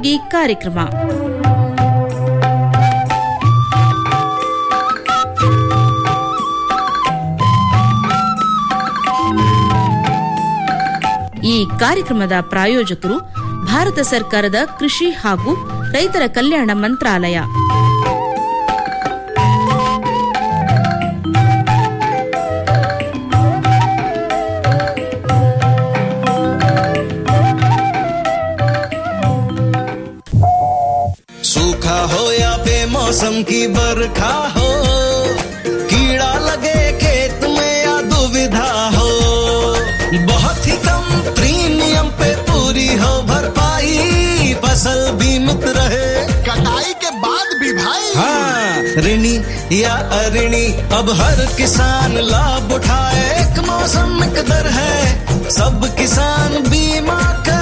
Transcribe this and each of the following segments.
ಈ ಕಾರ್ಯಕ್ರಮ ಈ ಕಾರ್ಯಕ್ರಮದ ಪ್ರಾಯೋಜಕರು ಭಾರತ ಸರ್ಕಾರದ ಕೃಷಿ ಹಾಗೂ ರೈತರ ಕಲ್ಯಾಣ ಮಂತ್ರಾಲಯ सूखा हो या बेमौसम की बरखा हो कीड़ा लगे खेत में या दुविधा हो बहुत ही कम प्रीमियम पे पूरी हो भरपाई फसल बीमित रहे कटाई के बाद भी भाई हाँ ऋणी या अऋणी अब हर किसान लाभ उठाए एक मौसम एक दर है सब किसान बीमा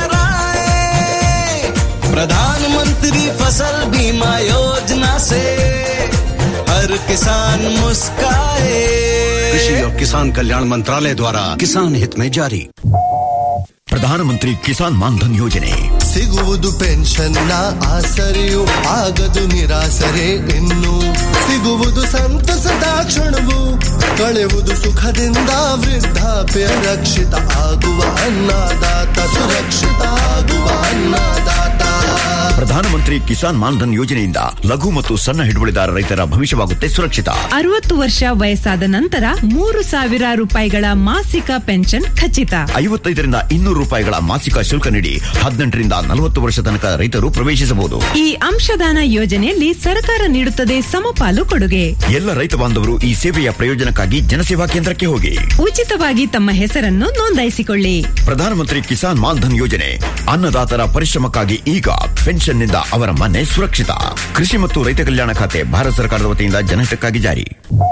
कराए प्रधानमंत्री फसल बीमा योजना से हर किसान मुस्काए कृषि और किसान कल्याण मंत्रालय द्वारा किसान हित में जारी ಪ್ರಧಾನಮಂತ್ರಿ ಕಿಸಾನ್ ಮಾನ್ಧನ್ ಯೋಜನೆ ಸಿಗುವುದು ಪೆನ್ಷನ್ನ ಆಸರೆಯು ಆಗದು ನಿರಾಸರೆ ಇನ್ನು ಸಿಗುವುದು ಸಂತಸದ ಕ್ಷಣವು ಕಳೆವುದು ಸುಖದಿಂದ ವೃದ್ಧಾಪ್ಯ ರಕ್ಷಿತ ಆಗುವ ಅನ್ನದಾತ ಸುರಕ್ಷಿತ ಆಗುವ ಅನ್ನದಾತ ಪ್ರಧಾನಮಂತ್ರಿ ಕಿಸಾನ್ ಮಾನ್ಧನ್ ಯೋಜನೆಯಿಂದ ಲಘು ಮತ್ತು ಸಣ್ಣ ಹಿಡುವಳಿದಾರ ರೈತರ ಭವಿಷ್ಯವಾಗುತ್ತೆ ಸುರಕ್ಷಿತ ಅರವತ್ತು ವರ್ಷ ವಯಸ್ಸಾದ ನಂತರ ಮೂರು ಸಾವಿರ ರೂಪಾಯಿಗಳ ಮಾಸಿಕ ಪೆನ್ಷನ್ ಖಚಿತ ಐವತ್ತೈದರಿಂದ ಇನ್ನೂರು ರೂಪಾಯಿಗಳ ಮಾಸಿಕ ಶುಲ್ಕ ನೀಡಿ ಹದಿನೆಂಟರಿಂದ ನಲವತ್ತು ವರ್ಷ ತನಕ ರೈತರು ಪ್ರವೇಶಿಸಬಹುದು ಈ ಅಂಶದಾನ ಯೋಜನೆಯಲ್ಲಿ ಸರ್ಕಾರ ನೀಡುತ್ತದೆ ಸಮಪಾಲು ಕೊಡುಗೆ ಎಲ್ಲ ರೈತ ಬಾಂಧವರು ಈ ಸೇವೆಯ ಪ್ರಯೋಜನಕ್ಕಾಗಿ ಜನಸೇವಾ ಕೇಂದ್ರಕ್ಕೆ ಹೋಗಿ ಉಚಿತವಾಗಿ ತಮ್ಮ ಹೆಸರನ್ನು ನೋಂದಾಯಿಸಿಕೊಳ್ಳಿ ಪ್ರಧಾನಮಂತ್ರಿ ಕಿಸಾನ್ ಮಾನ್ಧನ್ ಯೋಜನೆ ಅನ್ನದಾತರ ಪರಿಶ್ರಮಕ್ಕಾಗಿ ಈಗ ಪೆನ್ಷನ್ನಿಂದ ಅವರ ಮನೆ ಸುರಕ್ಷಿತ ಕೃಷಿ ಮತ್ತು ರೈತ ಕಲ್ಯಾಣ ಖಾತೆ ಭಾರತ ಸರ್ಕಾರದ ವತಿಯಿಂದ ಜನಹಿತಕ್ಕಾಗಿ ಜಾರಿ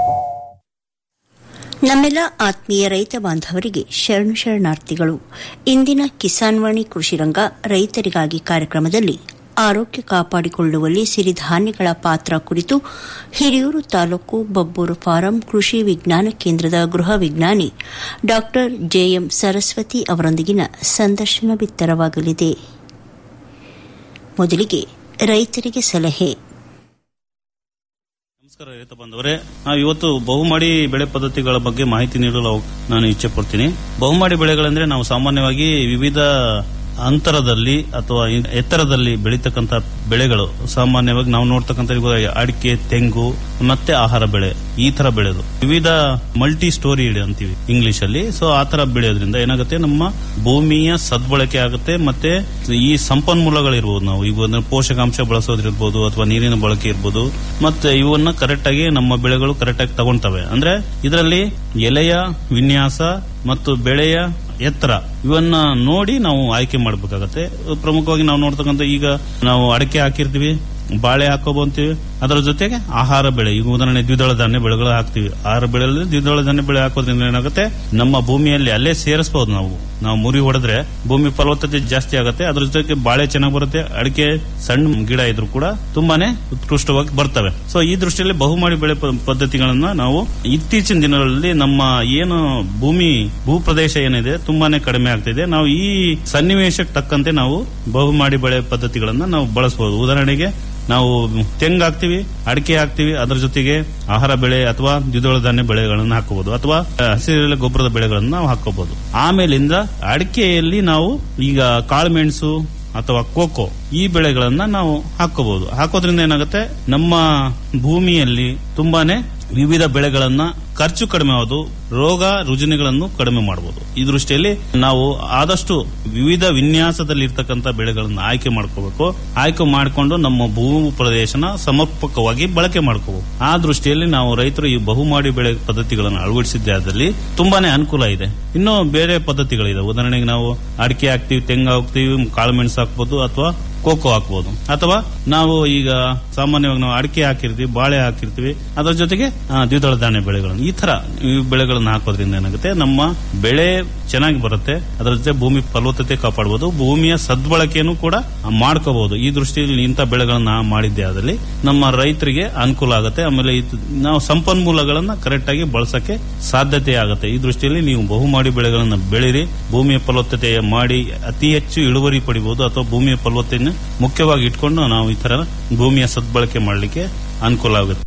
ನಮ್ಮೆಲ್ಲ ಆತ್ಮೀಯ ರೈತ ಬಾಂಧವರಿಗೆ ಶರಣು ಶರಣಾರ್ಥಿಗಳು ಇಂದಿನ ಕಿಸಾನ್ವಾಣಿ ಕೃಷಿರಂಗ ರೈತರಿಗಾಗಿ ಕಾರ್ಯಕ್ರಮದಲ್ಲಿ ಆರೋಗ್ಯ ಕಾಪಾಡಿಕೊಳ್ಳುವಲ್ಲಿ ಸಿರಿಧಾನ್ಯಗಳ ಪಾತ್ರ ಕುರಿತು ಹಿರಿಯೂರು ತಾಲೂಕು ಬಬ್ಬೂರು ಫಾರಂ ಕೃಷಿ ವಿಜ್ಞಾನ ಕೇಂದ್ರದ ಗೃಹ ವಿಜ್ಞಾನಿ ಡಾ ಜೆಎಂ ಸರಸ್ವತಿ ಅವರೊಂದಿಗಿನ ಸಂದರ್ಶನ ಬಿತ್ತರವಾಗಲಿದೆ ಮೊದಲಿಗೆ ರೈತರಿಗೆ ಸಲಹೆ ನಮಸ್ಕಾರ ರೈತ ಬಾಂಧವರೇ ನಾವು ಇವತ್ತು ಬಹುಮಾಡಿ ಬೆಳೆ ಪದ್ಧತಿಗಳ ಬಗ್ಗೆ ಮಾಹಿತಿ ನೀಡಲು ಅವ- ನಾನು ಇಚ್ಛೆ ಪಡ್ತೀನಿ ಬಹುಮಾಡಿ ಬೆಳೆಗಳಂದ್ರೆ ನಾವು ಸಾಮಾನ್ಯವಾಗಿ ವಿವಿಧ ಅಂತರದಲ್ಲಿ ಅಥವಾ ಇ- ಎತ್ತರದಲ್ಲಿ ಬೆಳೀತಕ್ಕಂತ ಬೆಳೆಗಳು ಸಾಮಾನ್ಯವಾಗಿ ನಾವು ನೋಡ್ತಕ್ಕಂಥ ಇವಾಗ ಅಡಿಕೆ ತೆಂಗು ಮತ್ತೆ ಆಹಾರ ಬೆಳೆ ಈ ತರ ಬೆಳೆದು ವಿವಿಧ ಮಲ್ಟಿ ಸ್ಟೋರಿ ಅಂತೀವಿ ಇಂಗ್ಲಿಷ್ ಅಲ್ಲಿ ಸೊ ಆ ತರ ಬೆಳೆಯೋದ್ರಿಂದ ಏನಾಗುತ್ತೆ ನಮ್ಮ ಭೂಮಿಯ ಸದ್ಬಳಕೆ ಆಗುತ್ತೆ ಮತ್ತೆ ಈ ಸಂಪನ್ಮೂಲಗಳಿರ್ಬೋದು ನಾವು ಇವಾಗ ಪೋಷಕಾಂಶ ಬಳಸೋದಿರ್ಬೋದು ಅಥವಾ ನೀರಿನ ಬಳಕೆ ಇರ್ಬೋದು ಮತ್ತೆ ಇವನ್ನ ಕರೆಕ್ಟ್ ಆಗಿ ನಮ್ಮ ಬೆಳೆಗಳು ಕರೆಕ್ಟ್ ಆಗಿ ತಗೊಂತವೆ ಅಂದ್ರೆ ಇದರಲ್ಲಿ ಎಲೆಯ ವಿನ್ಯಾಸ ಮತ್ತು ಬೆಳೆಯ ಎತ್ತರ ಇವನ್ನ ನೋಡಿ ನಾವು ಆಯ್ಕೆ ಮಾಡಬೇಕಾಗತ್ತೆ ಪ್ರಮುಖವಾಗಿ ನಾವು ನೋಡ್ತಕ್ಕಂಥ ಈಗ ನಾವು ಅಡಿಕೆ ಹಾಕಿರ್ತೀವಿ ಬಾಳೆ ಹಾಕೋಬಂತೀವಿ ಅದರ ಜೊತೆಗೆ ಆಹಾರ ಬೆಳೆ ಈಗ ಉದಾಹರಣೆ ದ್ವಿದಳ ಧಾನ್ಯ ಬೆಳೆಗಳು ಹಾಕ್ತಿವಿ ಆಹಾರ ಬೆಳೆಯಲ್ಲಿ ದ್ವಿದಳ ಧಾನ್ಯ ಬೆಳೆ ಹಾಕೋದ್ರಿಂದ ಏನಾಗುತ್ತೆ ನಮ್ಮ ಭೂಮಿಯಲ್ಲಿ ಅಲ್ಲೇ ಸೇರಿಸಬಹುದು ನಾವು ನಾವು ಮುರಿ ಹೊಡೆದ್ರೆ ಭೂಮಿ ಫಲವತ್ತತೆ ಜಾಸ್ತಿ ಆಗುತ್ತೆ ಅದ್ರ ಜೊತೆಗೆ ಬಾಳೆ ಚೆನ್ನಾಗಿ ಬರುತ್ತೆ ಅಡಿಕೆ ಸಣ್ಣ ಗಿಡ ಇದ್ರು ಕೂಡ ತುಂಬಾನೇ ಉತ್ಕೃಷ್ಟವಾಗಿ ಬರ್ತವೆ ಸೊ ಈ ದೃಷ್ಟಿಯಲ್ಲಿ ಬಹುಮಾಡಿ ಬೆಳೆ ಪ- ಪದ್ಧತಿಗಳನ್ನ ನಾವು ಇತ್ತೀಚಿನ ದಿನಗಳಲ್ಲಿ ನಮ್ಮ ಏನು ಭೂಮಿ ಭೂ ಪ್ರದೇಶ ಏನಿದೆ ತುಂಬಾನೇ ಕಡಿಮೆ ಆಗ್ತಿದೆ ನಾವು ಈ ಸನ್ನಿವೇಶಕ್ಕೆ ತಕ್ಕಂತೆ ನಾವು ಬಹುಮಾಡಿ ಬೆಳೆ ಪದ್ಧತಿಗಳನ್ನ ನಾವು ಬಳಸಬಹುದು ಉದಾಹರಣೆಗೆ ನಾವು ತೆಂಗು ಹಾಕ್ತಿವಿ ಅಡಿಕೆ ಹಾಕ್ತಿವಿ ಅದರ ಜೊತೆಗೆ ಆಹಾರ ಬೆಳೆ ಅಥವಾ ದ್ವಿದಳ ಧಾನ್ಯ ಬೆಳೆಗಳನ್ನು ಹಾಕಬಹುದು ಅಥವಾ ಹಸಿರೆಲೆ ಗೊಬ್ಬರದ ಬೆಳೆಗಳನ್ನು ನಾವು ಹಾಕೋಬಹುದು ಆಮೇಲಿಂದ ಅಡಿಕೆಯಲ್ಲಿ ನಾವು ಈಗ ಕಾಳುಮೆಣಸು ಅಥವಾ ಕೋಕೋ ಈ ಬೆಳೆಗಳನ್ನ ನಾವು ಹಾಕೋಬಹುದು ಹಾಕೋದ್ರಿಂದ ಏನಾಗುತ್ತೆ ನಮ್ಮ ಭೂಮಿಯಲ್ಲಿ ತುಂಬಾನೇ ವಿವಿಧ ಬೆಳೆಗಳನ್ನ ಖರ್ಚು ಕಡಿಮೆ ಆಗೋದು ರೋಗ ರುಜಿನಗಳನ್ನು ಕಡಿಮೆ ಮಾಡಬಹುದು ಈ ದೃಷ್ಟಿಯಲ್ಲಿ ನಾವು ಆದಷ್ಟು ವಿವಿಧ ವಿನ್ಯಾಸದಲ್ಲಿ ಇರ್ತಕ್ಕಂಥ ಬೆಳೆಗಳನ್ನು ಆಯ್ಕೆ ಮಾಡ್ಕೋಬೇಕು ಆಯ್ಕೆ ಮಾಡಿಕೊಂಡು ನಮ್ಮ ಭೂ ಪ್ರದೇಶನ ಸಮರ್ಪಕವಾಗಿ ಬಳಕೆ ಮಾಡ್ಕೋಬೇಕು ಆ ದೃಷ್ಟಿಯಲ್ಲಿ ನಾವು ರೈತರು ಈ ಬಹುಮಾಡಿ ಬೆಳೆ ಪದ್ಧತಿಗಳನ್ನು ಅಳವಡಿಸಿದ್ದೇ ಆದಲ್ಲಿ ತುಂಬಾನೇ ಅನುಕೂಲ ಇದೆ ಇನ್ನು ಬೇರೆ ಪದ್ಧತಿಗಳಿದೆ ಉದಾಹರಣೆಗೆ ನಾವು ಅಡಿಕೆ ಹಾಕ್ತಿವಿ ತೆಂಗು ಹಾಕ್ತಿವಿ ಕಾಳುಮೆಣಸು ಹಾಕ್ಬೋದು ಅಥವಾ ಕೋಕೋ ಹಾಕ್ಬೋದು ಅಥವಾ ನಾವು ಈಗ ಸಾಮಾನ್ಯವಾಗಿ ನಾವು ಅಡಿಕೆ ಹಾಕಿರ್ತೀವಿ ಬಾಳೆ ಹಾಕಿರ್ತೀವಿ ಅದರ ಜೊತೆಗೆ ಆ, ದ್ವಿದಳ ಧಾನ್ಯ ಬೆಳೆಗಳನ್ನು ಈ ತರ ಈ ಬೆಳೆಗಳನ್ನು ಹಾಕೋದ್ರಿಂದ ಏನಾಗುತ್ತೆ ನಮ್ಮ ಬೆಳೆ ಚೆನ್ನಾಗಿ ಬರುತ್ತೆ ಅದರ ಜೊತೆ ಭೂಮಿ ಫಲವತ್ತತೆ ಕಾಪಾಡಬಹುದು ಭೂಮಿಯ ಸದ್ಬಳಕೆಯನ್ನು ಕೂಡ ಮಾಡ್ಕೋಬಹುದು ಈ ದೃಷ್ಟಿಯಲ್ಲಿ ಇಂಥ ಬೆಳೆಗಳನ್ನ ಮಾಡಿದ್ದೇ ಆದಲ್ಲಿ ನಮ್ಮ ರೈತರಿಗೆ ಅನುಕೂಲ ಆಗುತ್ತೆ ಆಮೇಲೆ ಇದು- ನಾವು ಸಂಪನ್ಮೂಲಗಳನ್ನ ಕರೆಕ್ಟ್ ಆಗಿ ಬಳಸಕ್ಕೆ ಸಾಧ್ಯತೆ ಆಗುತ್ತೆ ಈ ದೃಷ್ಟಿಯಲ್ಲಿ ನೀವು ಬಹುಮಾಡಿ ಬೆಳೆಗಳನ್ನ ಬೆಳೀರಿ ಭೂಮಿಯ ಫಲವತ್ತತೆ ಮಾಡಿ ಅತಿ ಹೆಚ್ಚು ಇಳುವರಿ ಪಡಿಬಹುದು ಅಥವಾ ಭೂಮಿಯ ಫಲವತ್ತತೆಯನ್ನು ಮುಖ್ಯವಾಗಿ ಇಟ್ಕೊಂಡು ನಾವು ಈ ತರ ಭೂಮಿಯ ಸದ್ಬಳಕೆ ಮಾಡಲಿಕ್ಕೆ ಅನುಕೂಲ ಆಗುತ್ತೆ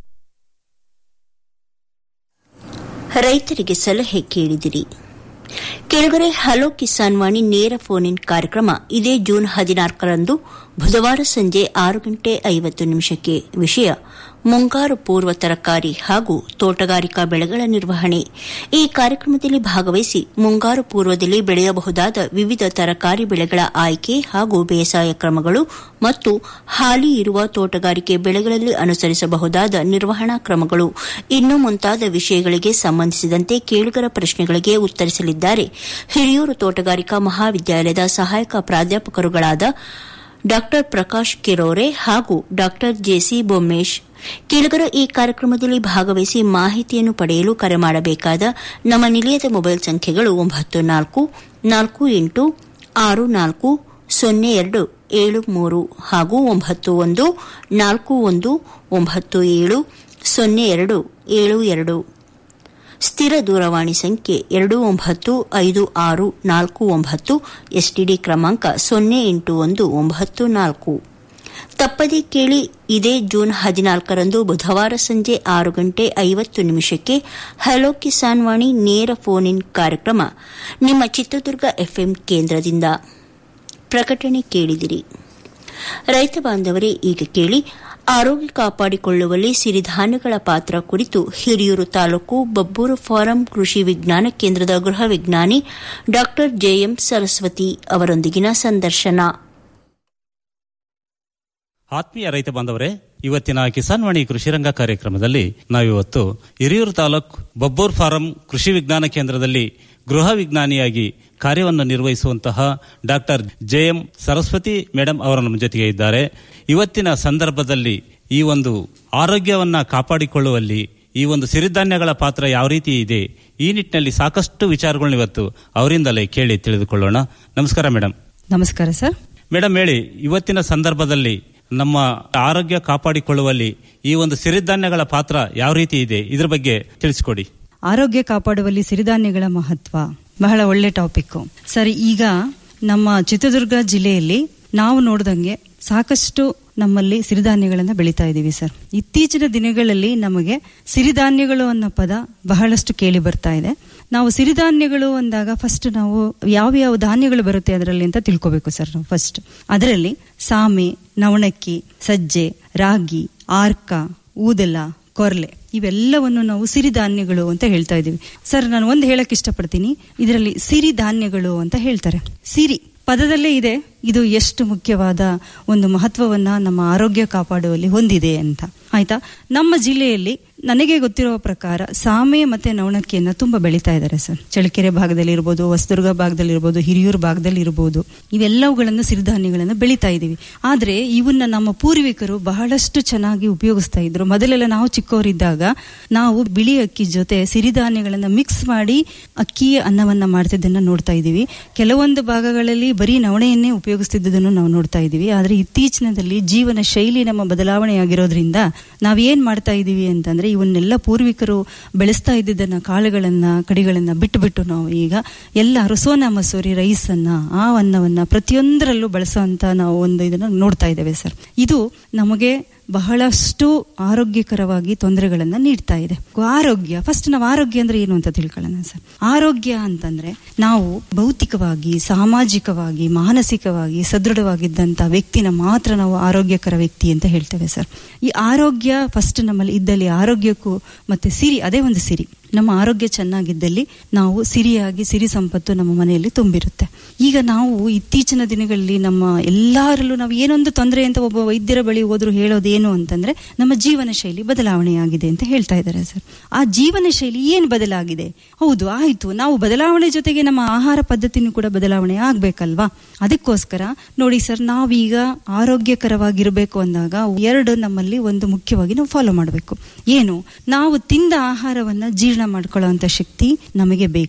ರೈತರಿಗೆ ಸಲಹೆ ಕೇಳಿದಿರಿ ಕೆಳಗರೆ ಹಲೋ ಕಿಸಾನ್ ವಾಣಿ ನೇರ ಫೋನ್ ಇನ್ ಕಾರ್ಯಕ್ರಮ ಇದೇ ಜೂನ್ ಹದಿನಾಲ್ಕರಂದು ಬುಧವಾರ ಸಂಜೆ ಆರು ಗಂಟೆ ಐವತ್ತು ನಿಮಿಷಕ್ಕೆ ವಿಷಯ ಮುಂಗಾರು ಪೂರ್ವ ತರಕಾರಿ ಹಾಗೂ ತೋಟಗಾರಿಕಾ ಬೆಳೆಗಳ ನಿರ್ವಹಣೆ ಈ ಕಾರ್ಯಕ್ರಮದಲ್ಲಿ ಭಾಗವಹಿಸಿ ಮುಂಗಾರು ಪೂರ್ವದಲ್ಲಿ ಬೆಳೆಯಬಹುದಾದ ವಿವಿಧ ತರಕಾರಿ ಬೆಳೆಗಳ ಆಯ್ಕೆ ಹಾಗೂ ಬೇಸಾಯ ಕ್ರಮಗಳು ಮತ್ತು ಹಾಲಿ ಇರುವ ತೋಟಗಾರಿಕೆ ಬೆಳೆಗಳಲ್ಲಿ ಅನುಸರಿಸಬಹುದಾದ ನಿರ್ವಹಣಾ ಕ್ರಮಗಳು ಇನ್ನೂ ಮುಂತಾದ ವಿಷಯಗಳಿಗೆ ಸಂಬಂಧಿಸಿದಂತೆ ಕೇಳುಗರ ಪ್ರಶ್ನೆಗಳಿಗೆ ಉತ್ತರಿಸಲಿದ್ದಾರೆ ಹಿರಿಯೂರು ತೋಟಗಾರಿಕಾ ಮಹಾವಿದ್ಯಾಲಯದ ಸಹಾಯಕ ಪ್ರಾಧ್ಯಾಪಕರುಗಳಾದ ಡಾ ಪ್ರಕಾಶ್ ಕಿರೋರೆ ಹಾಗೂ ಡಾ ಜೆಸಿ ಬೊಮ್ಮೇಶ್ ಕೇಳುಗರ ಈ ಕಾರ್ಯಕ್ರಮದಲ್ಲಿ ಭಾಗವಹಿಸಿ ಮಾಹಿತಿಯನ್ನು ಪಡೆಯಲು ಕರೆ ಮಾಡಬೇಕಾದ ನಮ್ಮ ನಿಲಯದ ಮೊಬೈಲ್ ಸಂಖ್ಯೆಗಳು ಒಂಬತ್ತು ನಾಲ್ಕು ನಾಲ್ಕು ಎಂಟು ಆರು ನಾಲ್ಕು ಸೊನ್ನೆ ಎರಡು ಏಳು ಮೂರು ಹಾಗೂ ಒಂಬತ್ತು ಒಂದು ನಾಲ್ಕು ಒಂದು ಒಂಬತ್ತು ಏಳು ಸೊನ್ನೆ ಎರಡು ಏಳು ಎರಡು ಸ್ಥಿರ ದೂರವಾಣಿ ಸಂಖ್ಯೆ ಎರಡು ಒಂಬತ್ತು ಐದು ಆರು ನಾಲ್ಕು ಒಂಬತ್ತು ಎಸ್ಟಿಡಿ ಕ್ರಮಾಂಕ ಸೊನ್ನೆ ಎಂಟು ಒಂದು ಒಂಬತ್ತು ನಾಲ್ಕು ತಪ್ಪದೇ ಕೇಳಿ ಇದೇ ಜೂನ್ ಹದಿನಾಲ್ಕರಂದು ಬುಧವಾರ ಸಂಜೆ ಆರು ಗಂಟೆ ಐವತ್ತು ನಿಮಿಷಕ್ಕೆ ಹಲೋ ಕಿಸಾನ್ ವಾಣಿ ನೇರ ಫೋನ್ ಇನ್ ಕಾರ್ಯಕ್ರಮ ನಿಮ್ಮ ಚಿತ್ರದುರ್ಗ ಎಫ್ಎಂ ಕೇಂದ್ರದಿಂದ ಪ್ರಕಟಣೆ ಕೇಳಿದಿರಿ ರೈತ ಬಾಂಧವರೇ ಈಗ ಕೇಳಿ ಆರೋಗ್ಯ ಕಾಪಾಡಿಕೊಳ್ಳುವಲ್ಲಿ ಸಿರಿಧಾನ್ಯಗಳ ಪಾತ್ರ ಕುರಿತು ಹಿರಿಯೂರು ತಾಲೂಕು ಬಬ್ಬೂರು ಫಾರಂ ಕೃಷಿ ವಿಜ್ಞಾನ ಕೇಂದ್ರದ ಗೃಹ ವಿಜ್ಞಾನಿ ಡಾ ಜೆಎಂ ಸರಸ್ವತಿ ಅವರೊಂದಿಗಿನ ಸಂದರ್ಶನ ಆತ್ಮೀಯ ರೈತ ಬಾಂಧವರೇ ಇವತ್ತಿನ ಕಿಸಾನ್ ವಾಣಿ ಕೃಷಿರಂಗ ಕಾರ್ಯಕ್ರಮದಲ್ಲಿ ನಾವಿವತ್ತು ಹಿರಿಯೂರು ತಾಲೂಕ್ ಬಬ್ಬೂರ್ ಫಾರಂ ಕೃಷಿ ವಿಜ್ಞಾನ ಕೇಂದ್ರದಲ್ಲಿ ಗೃಹ ವಿಜ್ಞಾನಿಯಾಗಿ ಕಾರ್ಯವನ್ನು ನಿರ್ವಹಿಸುವಂತಹ doctor J M Saraswati madam ಅವರು ನಮ್ಮ ಜೊತೆಗೆ ಇದ್ದಾರೆ ಇವತ್ತಿನ ಸಂದರ್ಭದಲ್ಲಿ ಈ ಒಂದು ಆರೋಗ್ಯವನ್ನ ಕಾಪಾಡಿಕೊಳ್ಳುವಲ್ಲಿ ಈ ಒಂದು ಸಿರಿಧಾನ್ಯಗಳ ಪಾತ್ರ ಯಾವ ರೀತಿ ಇದೆ ಈ ನಿಟ್ಟಿನಲ್ಲಿ ಸಾಕಷ್ಟು ವಿಚಾರಗಳನ್ನ ಇವತ್ತು ಅವರಿಂದಲೇ ಕೇಳಿ ತಿಳಿದುಕೊಳ್ಳೋಣ ನಮಸ್ಕಾರ ಮೇಡಮ್ ನಮಸ್ಕಾರ ಸರ್ ಮೇಡಮ್ ಹೇಳಿ ಇವತ್ತಿನ ಸಂದರ್ಭದಲ್ಲಿ ನಮ್ಮ ಆರೋಗ್ಯ ಕಾಪಾಡಿಕೊಳ್ಳುವಲ್ಲಿ ಈ ಒಂದು ಸಿರಿಧಾನ್ಯಗಳ ಪಾತ್ರ ಯಾವ ರೀತಿ ಇದೆ ಇದ್ರ ಬಗ್ಗೆ ತಿಳಿಸಿಕೊಡಿ ಆರೋಗ್ಯ ಕಾಪಾಡುವಲ್ಲಿ ಸಿರಿಧಾನ್ಯಗಳ ಮಹತ್ವ ಬಹಳ ಒಳ್ಳೆ ಟಾಪಿಕ್ ಸರ್ ಈಗ ನಮ್ಮ ಚಿತ್ರದುರ್ಗ ಜಿಲ್ಲೆಯಲ್ಲಿ ನಾವು ನೋಡಿದಂಗೆ ಸಾಕಷ್ಟು ನಮ್ಮಲ್ಲಿ ಸಿರಿಧಾನ್ಯಗಳನ್ನ ಬೆಳೀತಾ ಇದ್ದೀವಿ ಸರ್ ಇತ್ತೀಚಿನ ದಿನಗಳಲ್ಲಿ ನಮಗೆ ಸಿರಿಧಾನ್ಯಗಳು ಅನ್ನೋ ಪದ ಬಹಳಷ್ಟು ಕೇಳಿ ಬರ್ತಾ ಇದೆ ನಾವು ಸಿರಿಧಾನ್ಯಗಳು ಅಂದಾಗ ಫಸ್ಟ್ ನಾವು ಯಾವ ಯಾವ ಧಾನ್ಯಗಳು ಬರುತ್ತೆ ಅದರಲ್ಲಿ ಅಂತ ತಿಳ್ಕೋಬೇಕು ಸರ್ ನಾವು ಫಸ್ಟ್ ಅದರಲ್ಲಿ ಸಾಮೆ ನವಣಕ್ಕಿ ಸಜ್ಜೆ ರಾಗಿ ಆರ್ಕ ಊದಲ ಕೊರ್ಲೆ ಇವೆಲ್ಲವನ್ನು ನಾವು ಸಿರಿಧಾನ್ಯಗಳು ಅಂತ ಹೇಳ್ತಾ ಇದ್ದೀವಿ ಸರ್ ನಾನು ಒಂದು ಹೇಳಕ್ ಇಷ್ಟಪಡ್ತೀನಿ ಇದರಲ್ಲಿ ಸಿರಿಧಾನ್ಯಗಳು ಅಂತ ಹೇಳ್ತಾರೆ ಸಿರಿ ಪದದಲ್ಲೇ ಇದೆ ಇದು ಎಷ್ಟು ಮುಖ್ಯವಾದ ಒಂದು ಮಹತ್ವವನ್ನ ನಮ್ಮ ಆರೋಗ್ಯ ಕಾಪಾಡುವಲ್ಲಿ ಹೊಂದಿದೆ ಅಂತ ಆಯ್ತಾ ನಮ್ಮ ಜಿಲ್ಲೆಯಲ್ಲಿ ನನಗೆ ಗೊತ್ತಿರುವ ಪ್ರಕಾರ ಸಾಮೆ ಮತ್ತೆ ನವಣಕ್ಕಿಯನ್ನ ತುಂಬಾ ಬೆಳೀತಾ ಇದ್ದಾರೆ ಸರ್ ಚಳ್ಳಕೆರೆ ಭಾಗದಲ್ಲಿ ಇರ್ಬೋದು ಹೊಸದುರ್ಗ ಭಾಗದಲ್ಲಿ ಇರ್ಬೋದು ಹಿರಿಯೂರು ಭಾಗದಲ್ಲಿ ಇರ್ಬೋದು ಇವೆಲ್ಲವುಗಳನ್ನು ಸಿರಿಧಾನ್ಯಗಳನ್ನು ಬೆಳೀತಾ ಇದ್ದೀವಿ ಆದ್ರೆ ಇವನ್ನ ನಮ್ಮ ಪೂರ್ವಿಕರು ಬಹಳಷ್ಟು ಚೆನ್ನಾಗಿ ಉಪಯೋಗಿಸ್ತಾ ಇದ್ರು ಮೊದಲೆಲ್ಲ ನಾವು ಚಿಕ್ಕವರಿದ್ದಾಗ ನಾವು ಬಿಳಿ ಅಕ್ಕಿ ಜೊತೆ ಸಿರಿಧಾನ್ಯಗಳನ್ನ ಮಿಕ್ಸ್ ಮಾಡಿ ಅಕ್ಕಿ ಅನ್ನವನ್ನ ಮಾಡ್ತಿದ್ದನ್ನ ನೋಡ್ತಾ ಇದ್ದೀವಿ ಕೆಲವೊಂದು ಭಾಗಗಳಲ್ಲಿ ಬರೀ ನವಣೆಯನ್ನೇ ಉಪಯೋಗಿಸ್ತಿದ್ದದನ್ನು ನಾವು ನೋಡ್ತಾ ಇದ್ದೀವಿ ಆದ್ರೆ ಇತ್ತೀಚಿನದಲ್ಲಿ ಜೀವನ ಶೈಲಿ ನಮ್ಮ ಬದಲಾವಣೆ ಆಗಿರೋದ್ರಿಂದ ನಾವೇನ್ ಮಾಡ್ತಾ ಇದ್ದೀವಿ ಅಂತಂದ್ರೆ ಇವನ್ನೆಲ್ಲ ಪೂರ್ವಿಕರು ಬೆಳೆಸ್ತಾ ಇದ್ದಿದ್ದನ್ನ ಕಾಳುಗಳನ್ನ ಕಡಿಗಳನ್ನ ಬಿಟ್ಟು ಬಿಟ್ಟು ನಾವು ಈಗ ಎಲ್ಲರೂ ಸೋನಾ ಮಸೂರಿ ರೈಸ್ ಅನ್ನ ಆ ಅನ್ನವನ್ನ ಪ್ರತಿಯೊಂದರಲ್ಲೂ ಬಳಸುವಂತ ನಾವು ಒಂದು ಇದನ್ನ ನೋಡ್ತಾ ಇದ್ದೇವೆ ಸರ್ ಇದು ನಮಗೆ ಬಹಳಷ್ಟು ಆರೋಗ್ಯಕರವಾಗಿ ತೊಂದರೆಗಳನ್ನ ನೀಡ್ತಾ ಇದೆ ಆರೋಗ್ಯ ಫಸ್ಟ್ ನಾವು ಆರೋಗ್ಯ ಅಂದ್ರೆ ಏನು ಅಂತ ತಿಳ್ಕೊಳ್ಳೋಣ ಸರ್ ಆರೋಗ್ಯ ಅಂತಂದ್ರೆ ನಾವು ಭೌತಿಕವಾಗಿ ಸಾಮಾಜಿಕವಾಗಿ ಮಾನಸಿಕವಾಗಿ ಸದೃಢವಾಗಿದ್ದಂತ ವ್ಯಕ್ತಿನ ಮಾತ್ರ ನಾವು ಆರೋಗ್ಯಕರ ವ್ಯಕ್ತಿ ಅಂತ ಹೇಳ್ತೇವೆ ಸರ್ ಈ ಆರೋಗ್ಯ ಫಸ್ಟ್ ನಮ್ಮಲ್ಲಿ ಇದ್ದಲ್ಲಿ ಆರೋಗ್ಯಕ್ಕೂ ಮತ್ತೆ ಸಿರಿ ಅದೇ ಒಂದು ಸಿರಿ ನಮ್ಮ ಆರೋಗ್ಯ ಚೆನ್ನಾಗಿದ್ದಲ್ಲಿ ನಾವು ಸಿರಿಯಾಗಿ ಸಿರಿ ಸಂಪತ್ತು ನಮ್ಮ ಮನೆಯಲ್ಲಿ ತುಂಬಿರುತ್ತೆ ಈಗ ನಾವು ಇತ್ತೀಚಿನ ದಿನಗಳಲ್ಲಿ ನಮ್ಮ ಎಲ್ಲರಲ್ಲೂ ನಾವು ಏನೊಂದು ತೊಂದರೆ ಅಂತ ಒಬ್ಬ ವೈದ್ಯರ ಬಳಿ ಹೋದ್ರು ಹೇಳೋದೇನು ಅಂತಂದ್ರೆ ನಮ್ಮ ಜೀವನ ಶೈಲಿ ಬದಲಾವಣೆಯಾಗಿದೆ ಅಂತ ಹೇಳ್ತಾ ಇದ್ದಾರೆ ಸರ್ ಆ ಜೀವನ ಶೈಲಿ ಏನ್ ಬದಲಾಗಿದೆ ಹೌದು ಆಯ್ತು ನಾವು ಬದಲಾವಣೆ ಜೊತೆಗೆ ನಮ್ಮ ಆಹಾರ ಪದ್ಧತಿನೂ ಕೂಡ ಬದಲಾವಣೆ ಆಗ್ಬೇಕಲ್ವಾ ಅದಕ್ಕೋಸ್ಕರ ನೋಡಿ ಸರ್ ನಾವೀಗ ಆರೋಗ್ಯಕರವಾಗಿರಬೇಕು ಅಂದಾಗ ಎರಡು ನಮ್ಮಲ್ಲಿ ಒಂದು ಮುಖ್ಯವಾಗಿ ನಾವು ಫಾಲೋ ಮಾಡಬೇಕು ಏನು ನಾವು ತಿಂದ ಆಹಾರವನ್ನ ಜೀರ್ಣ ಮಾಡ್ಕೊಳ್ಳುವಂತ ಶಕ್ತಿ ನಮಗೆ ಬೇಕು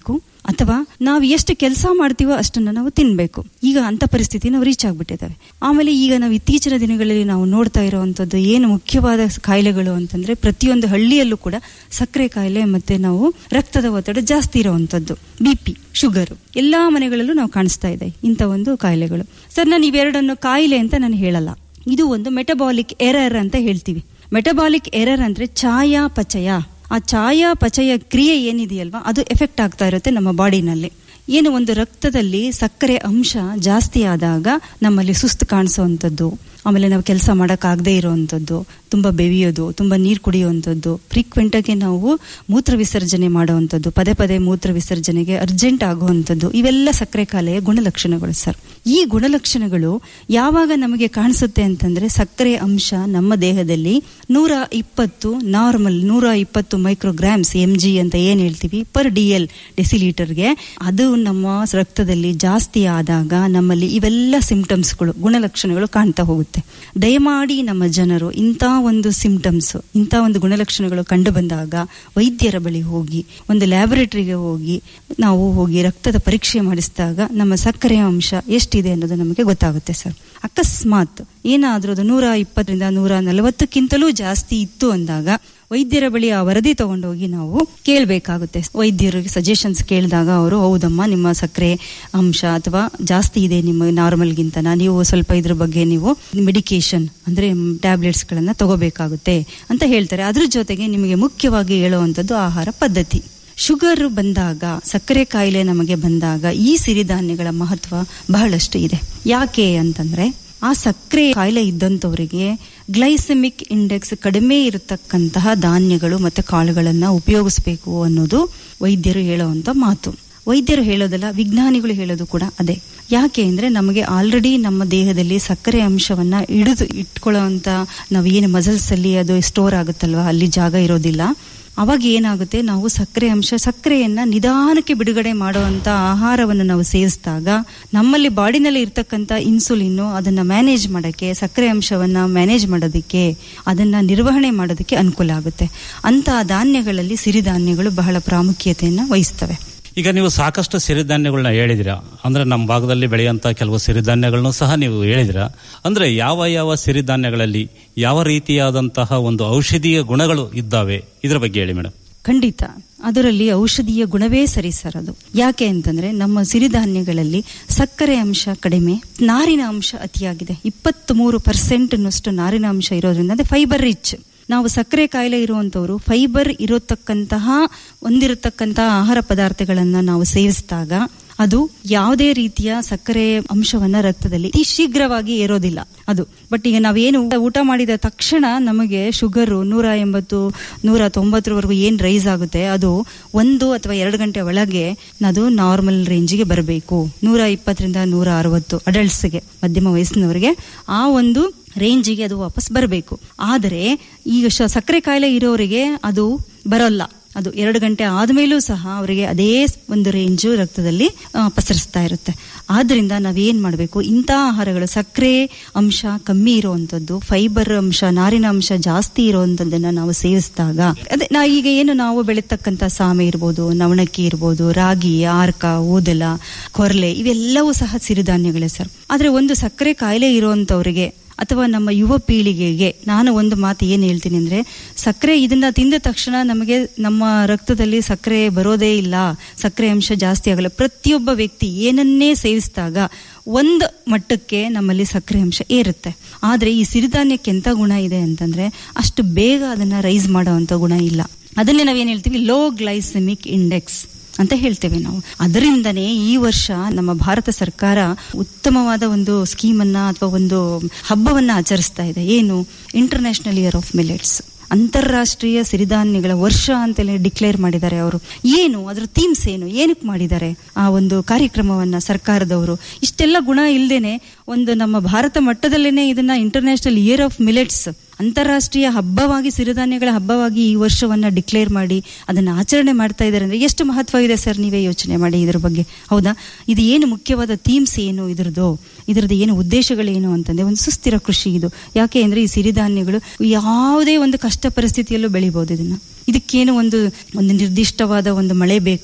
ಅಥವಾ ನಾವು ಎಷ್ಟು ಕೆಲಸ ಮಾಡ್ತೀವೋ ಅಷ್ಟನ್ನ ನಾವು ತಿನ್ಬೇಕು ಈಗ ಅಂತ ಪರಿಸ್ಥಿತಿ ನಾವು ರೀಚ್ ಆಗ್ಬಿಟ್ಟಿದ್ದಾವೆ ಆಮೇಲೆ ಈಗ ನಾವು ಇತ್ತೀಚಿನ ದಿನಗಳಲ್ಲಿ ನಾವು ನೋಡ್ತಾ ಇರುವಂತದ್ದು ಏನು ಮುಖ್ಯವಾದ ಕಾಯಿಲೆಗಳು ಅಂತಂದ್ರೆ ಪ್ರತಿಯೊಂದು ಹಳ್ಳಿಯಲ್ಲೂ ಕೂಡ ಸಕ್ಕರೆ ಕಾಯಿಲೆ ಮತ್ತೆ ನಾವು ರಕ್ತದ ಒತ್ತಡ ಜಾಸ್ತಿ ಇರುವಂತದ್ದು ಬಿ ಪಿ ಶುಗರ್ ಎಲ್ಲಾ ಮನೆಗಳಲ್ಲೂ ನಾವು ಕಾಣಿಸ್ತಾ ಇದೆ ಇಂಥ ಒಂದು ಕಾಯಿಲೆಗಳು ಸರ್ ನಾನು ಇವೆರಡನ್ನು ಕಾಯಿಲೆ ಅಂತ ನಾನು ಹೇಳಲ್ಲ ಇದು ಒಂದು ಮೆಟಬಾಲಿಕ್ ಎರರ್ ಅಂತ ಹೇಳ್ತೀವಿ ಮೆಟಬಾಲಿಕ್ ಎರರ್ ಅಂದ್ರೆ ಛಾಯಾಪಚಯ ಆ ಛಾಯಾಪಚಯ ಕ್ರಿಯೆ ಏನಿದೆಯಲ್ವಾ ಅದು ಎಫೆಕ್ಟ್ ಆಗ್ತಾ ಇರುತ್ತೆ ನಮ್ಮ ಬಾಡಿನಲ್ಲಿ ಏನು ಒಂದು ರಕ್ತದಲ್ಲಿ ಸಕ್ಕರೆ ಅಂಶ ಜಾಸ್ತಿ ಆದಾಗ ನಮ್ಮಲ್ಲಿ ಸುಸ್ತು ಕಾಣಿಸುವಂಥದ್ದು ಆಮೇಲೆ ನಾವು ಕೆಲಸ ಮಾಡೋಕ್ಕಾಗದೇ ಇರುವಂಥದ್ದು ತುಂಬ ಬೆವಿಯೋದು ತುಂಬ ನೀರು ಕುಡಿಯುವಂಥದ್ದು ಫ್ರೀಕ್ವೆಂಟ್ ಆಗಿ ನಾವು ಮೂತ್ರ ವಿಸರ್ಜನೆ ಮಾಡುವಂಥದ್ದು ಪದೇ ಪದೇ ಮೂತ್ರ ವಿಸರ್ಜನೆಗೆ ಅರ್ಜೆಂಟ್ ಆಗುವಂಥದ್ದು ಇವೆಲ್ಲ ಸಕ್ಕರೆ ಕಾಲೆಯ ಗುಣಲಕ್ಷಣಗಳು ಸರ್ ಈ ಗುಣಲಕ್ಷಣಗಳು ಯಾವಾಗ ನಮಗೆ ಕಾಣಿಸುತ್ತೆ ಅಂತಂದ್ರೆ ಸಕ್ಕರೆ ಅಂಶ ನಮ್ಮ ದೇಹದಲ್ಲಿ ನೂರ ಇಪ್ಪತ್ತು ನಾರ್ಮಲ್ ನೂರ ಇಪ್ಪತ್ತು ಮೈಕ್ರೋಗ್ರಾಮ್ಸ್ ಎಂ ಜಿ ಅಂತ ಏನ್ ಹೇಳ್ತೀವಿ ಪರ್ ಡಿ ಎಲ್ ಡೆಸಿಲೀಟರ್ಗೆ ಅದು ನಮ್ಮ ರಕ್ತದಲ್ಲಿ ಜಾಸ್ತಿ ಆದಾಗ ನಮ್ಮಲ್ಲಿ ಇವೆಲ್ಲ ಸಿಂಪ್ಟಮ್ಸ್ಗಳು ಗುಣಲಕ್ಷಣಗಳು ಕಾಣ್ತಾ ಹೋಗುತ್ತೆ ದಯಮಾಡಿ ನಮ್ಮ ಜನರು ಇಂಥ ಒಂದು ಸಿಂಪ್ಟಮ್ಸ್ ಇಂಥ ಒಂದು ಗುಣಲಕ್ಷಣಗಳು ಕಂಡು ಬಂದಾಗ ವೈದ್ಯರ ಬಳಿ ಹೋಗಿ ಒಂದು ಲ್ಯಾಬೊರೇಟರಿಗೆ ಹೋಗಿ ನಾವು ಹೋಗಿ ರಕ್ತದ ಪರೀಕ್ಷೆ ಮಾಡಿಸಿದಾಗ ನಮ್ಮ ಸಕ್ಕರೆ ಅಂಶ ಎಷ್ಟಿದೆ ಅನ್ನೋದು ನಮಗೆ ಗೊತ್ತಾಗುತ್ತೆ ಸರ್ ಅಕಸ್ಮಾತ್ ಏನಾದ್ರೂ ಅದು ನೂರ ಇಪ್ಪತ್ತರಿಂದ ನೂರ ನಲವತ್ತಕ್ಕಿಂತಲೂ ಜಾಸ್ತಿ ಇತ್ತು ಅಂದಾಗ ವೈದ್ಯರ ಬಳಿ ಆ ವರದಿ ತಗೊಂಡೋಗಿ ನಾವು ಕೇಳಬೇಕಾಗುತ್ತೆ ವೈದ್ಯರಿಗೆ ಸಜೆಷನ್ಸ್ ಕೇಳಿದಾಗ ಅವರು ಹೌದಮ್ಮ ನಿಮ್ಮ ಸಕ್ಕರೆ ಅಂಶ ಅಥವಾ ಜಾಸ್ತಿ ಇದೆ ನಿಮ್ಮ ನಾರ್ಮಲ್ಗಿಂತನ ನೀವು ಸ್ವಲ್ಪ ಇದ್ರ ಬಗ್ಗೆ ನೀವು ಮೆಡಿಕೇಶನ್ ಅಂದ್ರೆ ಟ್ಯಾಬ್ಲೆಟ್ಸ್ ಗಳನ್ನ ತಗೋಬೇಕಾಗುತ್ತೆ ಅಂತ ಹೇಳ್ತಾರೆ ಅದ್ರ ಜೊತೆಗೆ ನಿಮಗೆ ಮುಖ್ಯವಾಗಿ ಹೇಳುವಂಥದ್ದು ಆಹಾರ ಪದ್ಧತಿ ಶುಗರ್ ಬಂದಾಗ ಸಕ್ಕರೆ ಕಾಯಿಲೆ ನಮಗೆ ಬಂದಾಗ ಈ ಸಿರಿಧಾನ್ಯಗಳ ಮಹತ್ವ ಬಹಳಷ್ಟು ಇದೆ ಯಾಕೆ ಅಂತಂದ್ರೆ ಆ ಸಕ್ಕರೆ ಕಾಯಿಲೆ ಇದ್ದಂಥವರಿಗೆ ಗ್ಲೈಸೆಮಿಕ್ ಇಂಡೆಕ್ಸ್ ಕಡಿಮೆ ಇರತಕ್ಕಂತಹ ಧಾನ್ಯಗಳು ಮತ್ತೆ ಕಾಳುಗಳನ್ನ ಉಪಯೋಗಿಸಬೇಕು ಅನ್ನೋದು ವೈದ್ಯರು ಹೇಳುವಂತ ಮಾತು ವೈದ್ಯರು ಹೇಳೋದಲ್ಲ ವಿಜ್ಞಾನಿಗಳು ಹೇಳೋದು ಕೂಡ ಅದೇ ಯಾಕೆ ಅಂದ್ರೆ ನಮಗೆ ಆಲ್ರೆಡಿ ನಮ್ಮ ದೇಹದಲ್ಲಿ ಸಕ್ಕರೆ ಅಂಶವನ್ನ ಹಿಡಿದು ಇಟ್ಕೊಳ್ಳೋಂತ ನಾವು ಏನು ಮಸಲ್ಸ್ ಅಲ್ಲಿ ಅದು ಸ್ಟೋರ್ ಆಗುತ್ತಲ್ವಾ ಅಲ್ಲಿ ಜಾಗ ಇರೋದಿಲ್ಲ ಅವಾಗ ಏನಾಗುತ್ತೆ ನಾವು ಸಕ್ಕರೆ ಅಂಶ ಸಕ್ಕರೆಯನ್ನ ನಿಧಾನಕ್ಕೆ ಬಿಡುಗಡೆ ಮಾಡುವಂತ ಆಹಾರವನ್ನು ನಾವು ಸೇವಿಸಿದಾಗ ನಮ್ಮಲ್ಲಿ ಬಾಡಿನಲ್ಲಿ ಇರ್ತಕ್ಕಂಥ ಇನ್ಸುಲಿನ್ ಅದನ್ನ ಮ್ಯಾನೇಜ್ ಮಾಡಕ್ಕೆ ಸಕ್ಕರೆ ಅಂಶವನ್ನ ಮ್ಯಾನೇಜ್ ಮಾಡೋದಕ್ಕೆ ಅದನ್ನ ನಿರ್ವಹಣೆ ಮಾಡೋದಕ್ಕೆ ಅನುಕೂಲ ಆಗುತ್ತೆ ಅಂತ ಧಾನ್ಯಗಳಲ್ಲಿ ಸಿರಿಧಾನ್ಯಗಳು ಬಹಳ ಪ್ರಾಮುಖ್ಯತೆಯನ್ನ ವಹಿಸ್ತವೆ ಈಗ ನೀವು ಸಾಕಷ್ಟು ಸಿರಿಧಾನ್ಯಗಳನ್ನ ಹೇಳಿದಿರ ಅಂದ್ರೆ ನಮ್ಮ ಭಾಗದಲ್ಲಿ ಬೆಳೆಯುವಂತ ಕೆಲವು ಸಿರಿಧಾನ್ಯಗಳನ್ನು ಸಹ ನೀವು ಹೇಳಿದಿರ ಅಂದ್ರೆ ಯಾವ ಯಾವ ಸಿರಿಧಾನ್ಯಗಳಲ್ಲಿ ಯಾವ ರೀತಿಯಾದಂತಹ ಒಂದು ಔಷಧೀಯ ಗುಣಗಳು ಇದ್ದಾವೆ ಇದರ ಬಗ್ಗೆ ಹೇಳಿ ಮೇಡಮ್ ಖಂಡಿತ ಅದರಲ್ಲಿ ಔಷಧೀಯ ಗುಣವೇ ಸರಿ ಸರ್ ಅದು ಯಾಕೆ ಅಂತಂದ್ರೆ ನಮ್ಮ ಸಿರಿಧಾನ್ಯಗಳಲ್ಲಿ ಸಕ್ಕರೆ ಅಂಶ ಕಡಿಮೆ ನಾರಿನ ಅಂಶ ಅತಿಯಾಗಿದೆ ಇಪ್ಪತ್ತ್ ಮೂರು ಪರ್ಸೆಂಟ್ನಷ್ಟು ನಾರಿನ ಅಂಶ ಇರೋದ್ರಿಂದ ಅದೇ ಫೈಬರ್ ರಿಚ್ ನಾವು ಸಕ್ಕರೆ ಕಾಯಿಲೆ ಇರುವಂತವರು ಫೈಬರ್ ಇರತಕ್ಕಂತಹ ಹೊಂದಿರತಕ್ಕಂತಹ ಆಹಾರ ಪದಾರ್ಥಗಳನ್ನ ನಾವು ಸೇವಿಸಿದಾಗ ಅದು ಯಾವುದೇ ರೀತಿಯ ಸಕ್ಕರೆ ಅಂಶವನ್ನ ರಕ್ತದಲ್ಲಿ ಅತಿ ಶೀಘ್ರವಾಗಿ ಏರೋದಿಲ್ಲ ಅದು ಬಟ್ ಈಗ ನಾವೇನು ಊಟ ಮಾಡಿದ ತಕ್ಷಣ ನಮಗೆ ಶುಗರ್ ನೂರ ಎಂಬತ್ತು ನೂರ ತೊಂಬತ್ತರವರೆಗೂ ಏನ್ ರೈಸ್ ಆಗುತ್ತೆ ಅದು ಒಂದು ಅಥವಾ ಎರಡು ಗಂಟೆ ಒಳಗೆ ಅದು ನಾರ್ಮಲ್ ರೇಂಜಿಗೆ ಬರಬೇಕು ನೂರ ಇಪ್ಪತ್ತರಿಂದ ನೂರ ಅರವತ್ತು ಅಡಲ್ಟ್ಸ್ಗೆ ಮಧ್ಯಮ ವಯಸ್ಸಿನವರಿಗೆ ಆ ಒಂದು ರೇಂಜಿಗೆ ಅದು ವಾಪಸ್ ಬರಬೇಕು ಆದರೆ ಈಗ ಶ- ಸಕ್ಕರೆ ಕಾಯಿಲೆ ಇರೋರಿಗೆ ಅದು ಬರೋಲ್ಲ ಅದು ಎರಡು ಗಂಟೆ ಆದ್ಮೇಲೂ ಸಹ ಅವರಿಗೆ ಅದೇ ಒಂದು ರೇಂಜು ರಕ್ತದಲ್ಲಿ ಆ, ಪಸರಿಸ್ತಾ ಇರುತ್ತೆ ಆದ್ರಿಂದ ನಾವೇನ್ ಮಾಡಬೇಕು ಇಂಥ ಆಹಾರಗಳು ಸಕ್ಕರೆ ಅಂಶ ಕಮ್ಮಿ ಇರುವಂತದ್ದು ಫೈಬರ್ ಅಂಶ ನಾರಿನ ಅಂಶ ಜಾಸ್ತಿ ಇರುವಂತದ್ದನ್ನ ನಾವು ಸೇವಿಸಿದಾಗ ಅದೇ ನಾ ಈಗ ಏನು ನಾವು ಬೆಳೀತಕ್ಕಂಥ ಸಾಮೆ ಇರ್ಬೋದು ನವಣಕ್ಕಿ ಇರ್ಬೋದು ರಾಗಿ ಆರ್ಕ ಊದಲ ಕೊರ್ಲೆ ಇವೆಲ್ಲವೂ ಸಹ ಸಿರಿಧಾನ್ಯಗಳೇ ಸರ್ ಆದ್ರೆ ಒಂದು ಸಕ್ಕರೆ ಕಾಯಿಲೆ ಇರುವಂತವರಿಗೆ ಅಥವಾ ನಮ್ಮ ಯುವ ಪೀಳಿಗೆಗೆ ನಾನು ಒಂದು ಮಾತು ಏನು ಹೇಳ್ತೀನಿ ಅಂದ್ರೆ ಸಕ್ಕರೆ ಇದನ್ನ ತಿಂದ ತಕ್ಷಣ ನಮಗೆ ನಮ್ಮ ರಕ್ತದಲ್ಲಿ ಸಕ್ಕರೆ ಬರೋದೇ ಇಲ್ಲ ಸಕ್ಕರೆ ಅಂಶ ಜಾಸ್ತಿ ಆಗಲ್ಲ ಪ್ರತಿಯೊಬ್ಬ ವ್ಯಕ್ತಿ ಏನನ್ನೇ ಸೇವಿಸಿದಾಗ ಒಂದು ಮಟ್ಟಕ್ಕೆ ನಮ್ಮಲ್ಲಿ ಸಕ್ಕರೆ ಅಂಶ ಏರುತ್ತೆ ಆದ್ರೆ ಈ ಸಿರಿಧಾನ್ಯಕ್ಕೆ ಎಂತ ಗುಣ ಇದೆ ಅಂತಂದ್ರೆ ಅಷ್ಟು ಬೇಗ ಅದನ್ನ ರೈಸ್ ಮಾಡುವಂತ ಗುಣ ಇಲ್ಲ ಅದನ್ನೇ ನಾವೇನ್ ಹೇಳ್ತೀವಿ ಲೋ ಗ್ಲೈಸೆಮಿಕ್ ಇಂಡೆಕ್ಸ್ ಅಂತ ಹೇಳ್ತೇವೆ ನಾವು ಅದರಿಂದನೇ ಈ ವರ್ಷ ನಮ್ಮ ಭಾರತ ಸರ್ಕಾರ ಉತ್ತಮವಾದ ಒಂದು ಸ್ಕೀಮ್ ಅನ್ನ ಅಥವಾ ಒಂದು ಹಬ್ಬವನ್ನ ಆಚರಿಸ್ತಾ ಇದೆ ಏನು ಇಂಟರ್ನ್ಯಾಷನಲ್ ಇಯರ್ ಆಫ್ ಮಿಲೆಟ್ಸ್ ಅಂತಾರಾಷ್ಟ್ರೀಯ ಸಿರಿಧಾನ್ಯಗಳ ವರ್ಷ ಅಂತೇಳಿ ಡಿಕ್ಲೇರ್ ಮಾಡಿದ್ದಾರೆ ಅವರು ಏನು ಅದ್ರ ಥೀಮ್ಸ್ ಏನು ಏನಕ್ಕೆ ಮಾಡಿದ್ದಾರೆ ಆ ಒಂದು ಕಾರ್ಯಕ್ರಮವನ್ನ ಸರ್ಕಾರದವರು ಇಷ್ಟೆಲ್ಲ ಗುಣ ಇಲ್ದೇನೆ ಒಂದು ನಮ್ಮ ಭಾರತ ಮಟ್ಟದಲ್ಲೇನೆ ಇದನ್ನ ಇಂಟರ್ನ್ಯಾಷನಲ್ ಇಯರ್ ಆಫ್ ಮಿಲೆಟ್ಸ್ ಅಂತಾರಾಷ್ಟ್ರೀಯ ಹಬ್ಬವಾಗಿ ಸಿರಿಧಾನ್ಯಗಳ ಹಬ್ಬವಾಗಿ ಈ ವರ್ಷವನ್ನ ಡಿಕ್ಲೇರ್ ಮಾಡಿ ಅದನ್ನ ಆಚರಣೆ ಮಾಡ್ತಾ ಇದ್ದಾರೆ ಅಂದ್ರೆ ಎಷ್ಟು ಮಹತ್ವ ಇದೆ ಸರ್ ನೀವೇ ಯೋಚನೆ ಮಾಡಿ ಇದ್ರ ಬಗ್ಗೆ ಹೌದಾ ಇದು ಏನು ಮುಖ್ಯವಾದ ಥೀಮ್ಸ್ ಏನು ಇದ್ರದ್ದು ಇದ್ರದ್ದು ಏನು ಉದ್ದೇಶಗಳೇನು ಅಂತಂದ್ರೆ ಒಂದು ಸುಸ್ಥಿರ ಕೃಷಿ ಇದು ಯಾಕೆ ಅಂದ್ರೆ ಈ ಸಿರಿಧಾನ್ಯಗಳು ಯಾವುದೇ ಒಂದು ಕಷ್ಟ ಪರಿಸ್ಥಿತಿಯಲ್ಲೂ ಬೆಳಿಬಹುದು ಇದನ್ನ ಇದಕ್ಕೇನು ಒಂದು ಒಂದು ನಿರ್ದಿಷ್ಟವಾದ ಒಂದು ಮಳೆ ಬೇಕು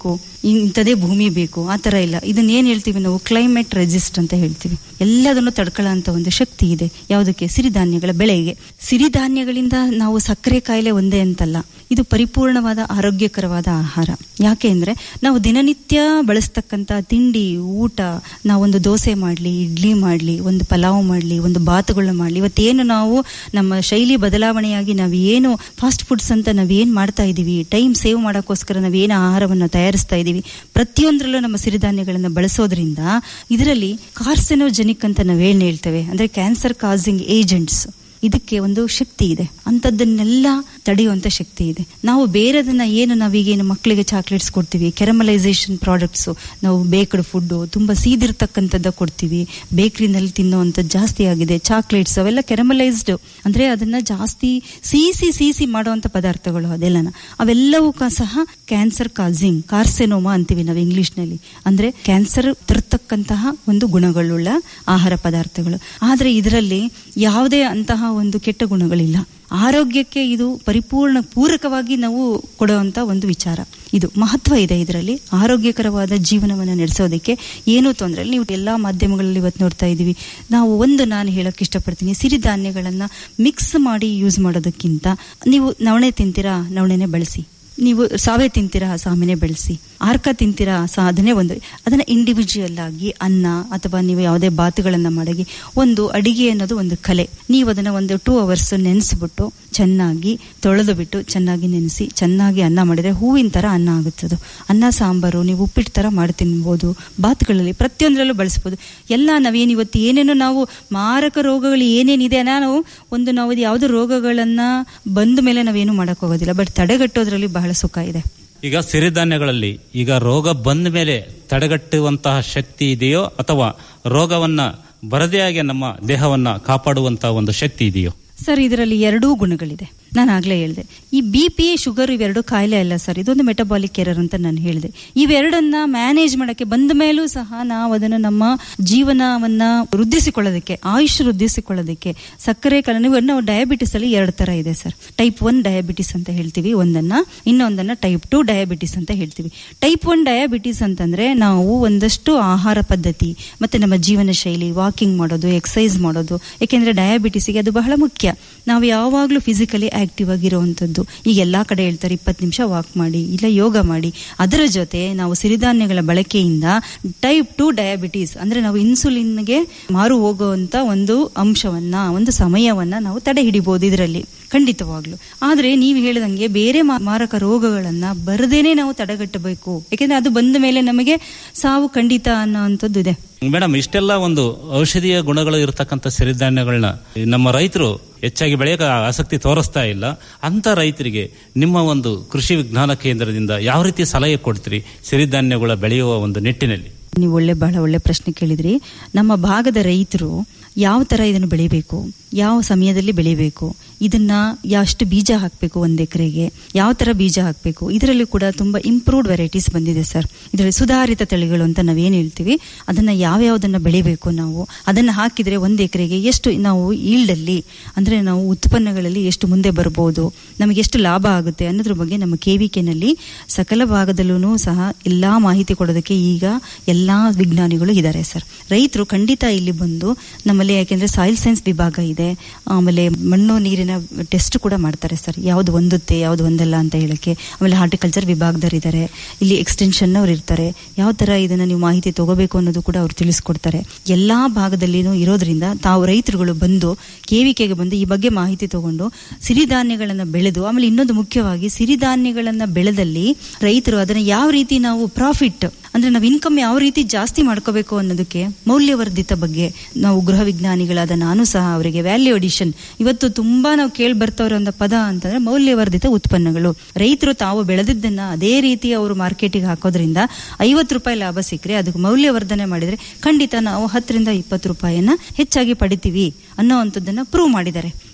ಇಂಥದೇ ಭೂಮಿ ಬೇಕು ಆ ಥರ ಇಲ್ಲ ಇದನ್ನ ಏನ್ ಹೇಳ್ತೀವಿ ನಾವು ಕ್ಲೈಮೇಟ್ ರೆಸಿಸ್ಟ್ ಅಂತ ಹೇಳ್ತೀವಿ ಎಲ್ಲದನ್ನು ತಡ್ಕೊಳ್ಳೋ ಅಂತ ಒಂದು ಶಕ್ತಿ ಇದೆ ಯಾವುದಕ್ಕೆ ಸಿರಿಧಾನ್ಯಗಳ ಬೆಳೆಗೆ ಸಿರಿಧಾನ್ಯಗಳಿಂದ ನಾವು ಸಕ್ಕರೆ ಕಾಯಿಲೆ ಒಂದೇ ಅಂತಲ್ಲ ಇದು ಪರಿಪೂರ್ಣವಾದ ಆರೋಗ್ಯಕರವಾದ ಆಹಾರ ಯಾಕೆ ಅಂದ್ರೆ ನಾವು ದಿನನಿತ್ಯ ಬಳಸ್ತಕ್ಕಂಥ ತಿಂಡಿ ಊಟ ನಾವೊಂದು ದೋಸೆ ಮಾಡಲಿ ಇಡ್ಲಿ ಮಾಡಲಿ ಒಂದು ಪಲಾವ್ ಮಾಡಲಿ ಒಂದು ಬಾತುಗಳನ್ನ ಮಾಡಲಿ ಇವತ್ತೇನು ನಾವು ನಮ್ಮ ಶೈಲಿ ಬದಲಾವಣೆಯಾಗಿ ನಾವು ಏನು ಫಾಸ್ಟ್ ಫುಡ್ಸ್ ಅಂತ ನಾವೇನ್ ಮಾಡ್ತಾ ಇದೀವಿ ಟೈಮ್ ಸೇವ್ ಮಾಡೋಕ್ಕೋಸ್ಕರ ನಾವೇನು ಆಹಾರವನ್ನು ತಯಾರಿಸ್ತಾ ಇದೀವಿ ಪ್ರತಿಯೊಂದರಲ್ಲೂ ನಮ್ಮ ಸಿರಿಧಾನ್ಯಗಳನ್ನು ಬಳಸೋದ್ರಿಂದ ಇದರಲ್ಲಿ ಕಾರ್ಸೆನೋಜೆನಿಕ್ ಅಂತ ನಾವೇನ್ ಹೇಳ್ತೇವೆ ಅಂದ್ರೆ ಕ್ಯಾನ್ಸರ್ ಕಾಸಿಂಗ್ ಏಜೆಂಟ್ಸ್ ಇದಕ್ಕೆ ಒಂದು ಶಕ್ತಿ ಇದೆ ಅಂಥದ್ದನ್ನೆಲ್ಲ ತಡೆಯುವಂತ ಶಕ್ತಿ ಇದೆ ನಾವು ಬೇರೆದನ್ನ ಏನು ನಾವೀಗೇನು ಮಕ್ಕಳಿಗೆ ಚಾಕ್ಲೇಟ್ಸ್ ಕೊಡ್ತೀವಿ ಕೆರಮಲೈಸೇಷನ್ ಪ್ರಾಡಕ್ಟ್ಸ್ ನಾವು ಬೇಕ್ಡ್ ಫುಡ್ ತುಂಬಾ ಸೀದಿರ್ತಕ್ಕಂಥದ್ದು ಕೊಡ್ತೀವಿ ಬೇಕರಿನಲ್ಲಿ ತಿನ್ನುವಂಥದ್ದು ಜಾಸ್ತಿ ಆಗಿದೆ ಚಾಕ್ಲೇಟ್ಸ್ ಅವೆಲ್ಲ ಕೆರಮಲೈಸ್ಡ್ ಅಂದ್ರೆ ಅದನ್ನ ಜಾಸ್ತಿ ಸೀಸಿ ಸೀಸಿ ಮಾಡುವಂತ ಪದಾರ್ಥಗಳು ಅದೆಲ್ಲನ ಅವೆಲ್ಲವೂ ಕ- ಸಹ ಕ್ಯಾನ್ಸರ್ ಕಾಸಿಂಗ್ ಕಾರ್ಸೆನೋಮಾ ಅಂತೀವಿ ನಾವು ಇಂಗ್ಲಿಷ್ ನಲ್ಲಿ ಅಂದ್ರೆ ಕ್ಯಾನ್ಸರ್ ತರ್ತಕ್ಕಂತಹ ಒಂದು ಗುಣಗಳುಳ್ಳ ಆಹಾರ ಪದಾರ್ಥಗಳು ಆದ್ರೆ ಇದರಲ್ಲಿ ಯಾವುದೇ ಅಂತಹ ಒಂದು ಕೆಟ್ಟ ಗುಣಗಳಿಲ್ಲ ಆರೋಗ್ಯಕ್ಕೆ ಇದು ಪರಿಪೂರ್ಣ ಪೂರಕವಾಗಿ ನಾವು ಕೊಡುವಂತ ಒಂದು ವಿಚಾರ ಇದು ಮಹತ್ವ ಇದೆ ಇದರಲ್ಲಿ ಆರೋಗ್ಯಕರವಾದ ಜೀವನವನ್ನು ನಡೆಸೋದಕ್ಕೆ ಏನೂ ತೊಂದರೆ ಇಲ್ಲ ನೀವು ಎಲ್ಲಾ ಮಾಧ್ಯಮಗಳಲ್ಲಿ ಇವತ್ತು ನೋಡ್ತಾ ಇದ್ದೀವಿ ನಾವು ಒಂದು ನಾನು ಹೇಳಕ್ ಇಷ್ಟಪಡ್ತೀನಿ ಸಿರಿಧಾನ್ಯಗಳನ್ನ ಮಿಕ್ಸ್ ಮಾಡಿ ಯೂಸ್ ಮಾಡೋದಕ್ಕಿಂತ ನೀವು ನವಣೆ ತಿಂತೀರಾ ನವಣೆನೆ ಬಳಸಿ ನೀವು ಸಾವೆ ತಿಂತೀರಾ ಸಾಮೆನೆ ಬೆಳೆಸಿ ಆರ್ಕ ತಿಂತೀರಾ ಸಹ ಅದನ್ನೇ ಒಂದು ಅದನ್ನ ಇಂಡಿವಿಜುವಲ್ ಆಗಿ ಅನ್ನ ಅಥವಾ ನೀವು ಯಾವುದೇ ಬಾತುಗಳನ್ನ ಮಾಡಿ ಒಂದು ಅಡಿಗೆ ಅನ್ನೋದು ಒಂದು ಕಲೆ ನೀವು ಅದನ್ನ ಒಂದು ಟೂ ಅವರ್ಸ್ ನೆನೆಸ್ಬಿಟ್ಟು ಚೆನ್ನಾಗಿ ತೊಳೆದು ಬಿಟ್ಟು ಚೆನ್ನಾಗಿ ನೆನೆಸಿ ಚೆನ್ನಾಗಿ ಅನ್ನ ಮಾಡಿದ್ರೆ ಹೂವಿನ ತರ ಅನ್ನ ಆಗುತ್ತದು ಅನ್ನ ಸಾಂಬಾರು ನೀವು ಉಪ್ಪಿಟ್ಟು ತರ ಮಾಡಿ ತಿನ್ಬೋದು ಬಾತುಗಳಲ್ಲಿ ಪ್ರತಿಯೊಂದರಲ್ಲೂ ಬಳಸ್ಬೋದು ಎಲ್ಲ ನಾವೇನು ಇವತ್ತು ಏನೇನು ನಾವು ಮಾರಕ ರೋಗಗಳು ಏನೇನಿದೆ ನಾವು ಒಂದು ನಾವು ಯಾವುದೇ ರೋಗಗಳನ್ನ ಬಂದ ಮೇಲೆ ನಾವೇನು ಮಾಡಕ್ ಹೋಗೋದಿಲ್ಲ ಬಟ್ ತಡೆಗಟ್ಟೋದ್ರಲ್ಲಿ ಬಹಳ ಸುಖ ಇದೆ ಈಗ ಸಿರಿಧಾನ್ಯಗಳಲ್ಲಿ ಈಗ ರೋಗ ಬಂದ ಮೇಲೆ ತಡೆಗಟ್ಟುವಂತಹ ಶಕ್ತಿ ಇದೆಯೋ ಅಥವಾ ರೋಗವನ್ನ ಬರದೇ ಹಾಗೆ ನಮ್ಮ ದೇಹವನ್ನ ಕಾಪಾಡುವಂತಹ ಒಂದು ಶಕ್ತಿ ಇದೆಯೋ ಸರ್ ಇದರಲ್ಲಿ ಎರಡೂ ಗುಣಗಳಿದೆ ನಾನು ಆಗ್ಲೇ ಹೇಳಿದೆ ಈ ಬಿ ಪಿ ಶುಗರ್ ಇವೆರಡು ಕಾಯಿಲೆ ಅಲ್ಲ ಸರ್ ಇದೊಂದು ಮೆಟಬಾಲಿಕ್ ಎರರ್ ಅಂತ ನಾನು ಹೇಳಿದೆ ಇವೆರಡನ್ನ ಮ್ಯಾನೇಜ್ ಮಾಡಕ್ಕೆ ಬಂದ ಮೇಲೂ ಸಹ ನಾವು ಅದನ್ನು ನಮ್ಮ ಜೀವನವನ್ನ ವೃದ್ಧಿಸಿಕೊಳ್ಳೋದಕ್ಕೆ ಆಯುಷ್ ವೃದ್ಧಿಸಿಕೊಳ್ಳೋದಕ್ಕೆ ಸಕ್ಕರೆ ಕಲ ನೀವು ನಾವು ಡಯಾಬಿಟಿಸ್ ಅಲ್ಲಿ ಎರಡು ತರ ಇದೆ ಸರ್ ಟೈಪ್ ಒನ್ ಡಯಾಬಿಟಿಸ್ ಅಂತ ಹೇಳ್ತೀವಿ ಒಂದನ್ನ ಇನ್ನೊಂದನ್ನ ಟೈಪ್ ಟು ಡಯಾಬಿಟಿಸ್ ಅಂತ ಹೇಳ್ತೀವಿ ಟೈಪ್ ಒನ್ ಡಯಾಬಿಟಿಸ್ ಅಂತಂದ್ರೆ ನಾವು ಒಂದಷ್ಟು ಆಹಾರ ಪದ್ಧತಿ ಮತ್ತೆ ನಮ್ಮ ಜೀವನ ಶೈಲಿ ವಾಕಿಂಗ್ ಮಾಡೋದು ಎಕ್ಸಸೈಸ್ ಮಾಡೋದು ಯಾಕೆಂದ್ರೆ ಡಯಾಬಿಟಿಸ್ಗೆ ಅದು ಬಹಳ ಮುಖ್ಯ ನಾವು ಯಾವಾಗಲೂ ಫಿಸಿಕಲಿ ಆಕ್ಟಿವ್ ಆಗಿರುವಂಥದ್ದು ಈಗ ಎಲ್ಲಾ ಕಡೆ ಹೇಳ್ತಾರೆ ಇಪ್ಪತ್ತು ನಿಮಿಷ ವಾಕ್ ಮಾಡಿ ಇಲ್ಲ ಯೋಗ ಮಾಡಿ ಅದರ ಜೊತೆ ನಾವು ಸಿರಿಧಾನ್ಯಗಳ ಬಳಕೆಯಿಂದ ಟೈಪ್ ಟು ಡಯಾಬಿಟಿಸ್ ಅಂದ್ರೆ ನಾವು ಇನ್ಸುಲಿನ್ಗೆ ಮಾರು ಹೋಗುವಂತ ಒಂದು ಅಂಶವನ್ನ ಒಂದು ಸಮಯವನ್ನ ನಾವು ತಡೆ ಹಿಡಿಬಹುದು ಇದರಲ್ಲಿ ಖಂಡಿತವಾಗ್ಲು ಆದ್ರೆ ನೀವು ಹೇಳಿದಂಗೆ ಬೇರೆ ಮಾ- ಮಾರಕ ರೋಗಗಳನ್ನ ಬರದೇನೆ ನಾವು ತಡೆಗಟ್ಟಬೇಕು ಯಾಕೆಂದ್ರೆ ಅದು ಬಂದ ಮೇಲೆ ನಮಗೆ ಸಾವು ಖಂಡಿತ ಅನ್ನೋಂಥದ್ದು ಇದೆ ಮೇಡಮ್ ಇಷ್ಟೆಲ್ಲ ಒಂದು ಔಷಧೀಯ ಗುಣಗಳು ಇರತಕ್ಕಂಥ ಸಿರಿಧಾನ್ಯಗಳನ್ನ ನಮ್ಮ ರೈತರು ಹೆಚ್ಚಾಗಿ ಬೆಳೆಯಕ್ಕೆ ಆಸಕ್ತಿ ತೋರಿಸ್ತಾ ಇಲ್ಲ ಅಂತ ರೈತರಿಗೆ ನಿಮ್ಮ ಒಂದು ಕೃಷಿ ವಿಜ್ಞಾನ ಕೇಂದ್ರದಿಂದ ಯಾವ ರೀತಿ ಸಲಹೆ ಕೊಡ್ತೀರಿ ಸಿರಿಧಾನ್ಯಗಳ ಬೆಳೆಯುವ ಒಂದು ನಿಟ್ಟಿನಲ್ಲಿ ನೀವು ಒಳ್ಳೆ ಬಹಳ ಒಳ್ಳೆ ಪ್ರಶ್ನೆ ಕೇಳಿದ್ರಿ ನಮ್ಮ ಭಾಗದ ರೈತರು ಯಾವ ತರ ಇದನ್ನು ಬೆಳಿಬೇಕು ಯಾವ ಸಮಯದಲ್ಲಿ ಬೆಳಿಬೇಕು ಇದನ್ನ ಎಷ್ಟು ಬೀಜ ಹಾಕಬೇಕು ಒಂದ್ ಎಕರೆಗೆ ಯಾವ ತರ ಬೀಜ ಹಾಕಬೇಕು ಇದರಲ್ಲಿ ಕೂಡ ತುಂಬಾ ಇಂಪ್ರೂವ್ಡ್ ವೆರೈಟೀಸ್ ಬಂದಿದೆ ಸರ್ ಇದರಲ್ಲಿ ಸುಧಾರಿತ ತಳಿಗಳು ಅಂತ ನಾವೇನ್ ಹೇಳ್ತೀವಿ ಅದನ್ನ ಯಾವ್ಯಾವ್ದನ್ನ ಬೆಳಿಬೇಕು ನಾವು ಅದನ್ನ ಹಾಕಿದ್ರೆ ಒಂದ್ ಎಕರೆಗೆ ಎಷ್ಟು ನಾವು ಈಲ್ಡ್ ಅಲ್ಲಿ ಅಂದ್ರೆ ನಾವು ಉತ್ಪನ್ನಗಳಲ್ಲಿ ಎಷ್ಟು ಮುಂದೆ ಬರ್ಬೋದು ನಮಗೆ ಎಷ್ಟು ಲಾಭ ಆಗುತ್ತೆ ಅನ್ನೋದ್ರ ಬಗ್ಗೆ ನಮ್ಮ ಕೆವಿಕೆನಲ್ಲಿ ಸಕಲ ಭಾಗದಲ್ಲೂ ಸಹ ಎಲ್ಲಾ ಮಾಹಿತಿ ಕೊಡೋದಕ್ಕೆ ಈಗ ಎಲ್ಲಾ ವಿಜ್ಞಾನಿಗಳು ಇದ್ದಾರೆ ಸರ್ ರೈತರು ಖಂಡಿತ ಇಲ್ಲಿ ಬಂದು ನಮ್ಮಲ್ಲಿ ಯಾಕೆಂದ್ರೆ ಸಾಯಿಲ್ ಸೈನ್ಸ್ ವಿಭಾಗ ಇದೆ ಆಮೇಲೆ ಮಣ್ಣು ನೀರಿನ ಟೆಸ್ಟ್ ಕೂಡ ಮಾಡ್ತಾರೆ ಸರ್ ಯಾವ್ದು ಹೊಂದುತ್ತೆ ಯಾವ್ದು ಹೊಂದಲ್ಲ ಅಂತ ಹೇಳಕ್ಕೆ ಆಮೇಲೆ ಹಾರ್ಟಿಕಲ್ಚರ್ ವಿಭಾಗದವ್ರು ಇದ್ದಾರೆ ಇಲ್ಲಿ ಎಕ್ಸ್ಟೆನ್ಷನ್ ಅವ್ರು ಇರ್ತಾರೆ ಯಾವ ತರ ಇದನ್ನ ನೀವು ಮಾಹಿತಿ ತಗೋಬೇಕು ಅನ್ನೋದು ಕೂಡ ಅವ್ರು ತಿಳಿಸ್ಕೊಡ್ತಾರೆ ಎಲ್ಲಾ ಭಾಗದಲ್ಲಿನೂ ಇರೋದ್ರಿಂದ ತಾವು ರೈತರುಗಳು ಬಂದು ಕೆವಿಕೆಗೆ ಬಂದು ಈ ಬಗ್ಗೆ ಮಾಹಿತಿ ತಗೊಂಡು ಸಿರಿಧಾನ್ಯಗಳನ್ನ ಬೆಳೆದು ಆಮೇಲೆ ಇನ್ನೊಂದು ಮುಖ್ಯವಾಗಿ ಸಿರಿಧಾನ್ಯಗಳನ್ನ ಬೆಳೆದಲ್ಲಿ ರೈತರು ಅದನ್ನ ಯಾವ ರೀತಿ ನಾವು ಪ್ರಾಫಿಟ್ ಅಂದ್ರೆ ನಾವು ಇನ್ಕಮ್ ಯಾವ ರೀತಿ ಜಾಸ್ತಿ ಮಾಡ್ಕೋಬೇಕು ಅನ್ನೋದಕ್ಕೆ ಮೌಲ್ಯವರ್ಧಿತ ಬಗ್ಗೆ ನಾವು ಗೃಹ ವಿಜ್ಞಾನಿಗಳಾದ ನಾನು ಸಹ ಅವರಿಗೆ ವ್ಯಾಲ್ಯೂ ಅಡಿಷನ್ ಇವತ್ತು ತುಂಬಾ ನಾವು ಕೇಳಿ ಬರ್ತವ್ರ ಒಂದು ಪದ ಅಂತಂದ್ರೆ ಮೌಲ್ಯವರ್ಧಿತ ಉತ್ಪನ್ನಗಳು ರೈತರು ತಾವು ಬೆಳೆದಿದ್ದನ್ನ ಅದೇ ರೀತಿ ಅವರು ಮಾರ್ಕೆಟಿಗೆ ಹಾಕೋದ್ರಿಂದ ಐವತ್ತು ರೂಪಾಯಿ ಲಾಭ ಸಿಕ್ಕರೆ ಅದಕ್ಕೆ ಮೌಲ್ಯವರ್ಧನೆ ಮಾಡಿದ್ರೆ ಖಂಡಿತ ನಾವು ಹತ್ತರಿಂದ ಇಪ್ಪತ್ತು ರೂಪಾಯಿಯನ್ನ ಹೆಚ್ಚಾಗಿ ಪಡಿತೀವಿ ಅನ್ನೋ ಅಂಥದ್ದನ್ನ ಪ್ರೂವ್ ಮಾಡಿದ್ದಾರೆ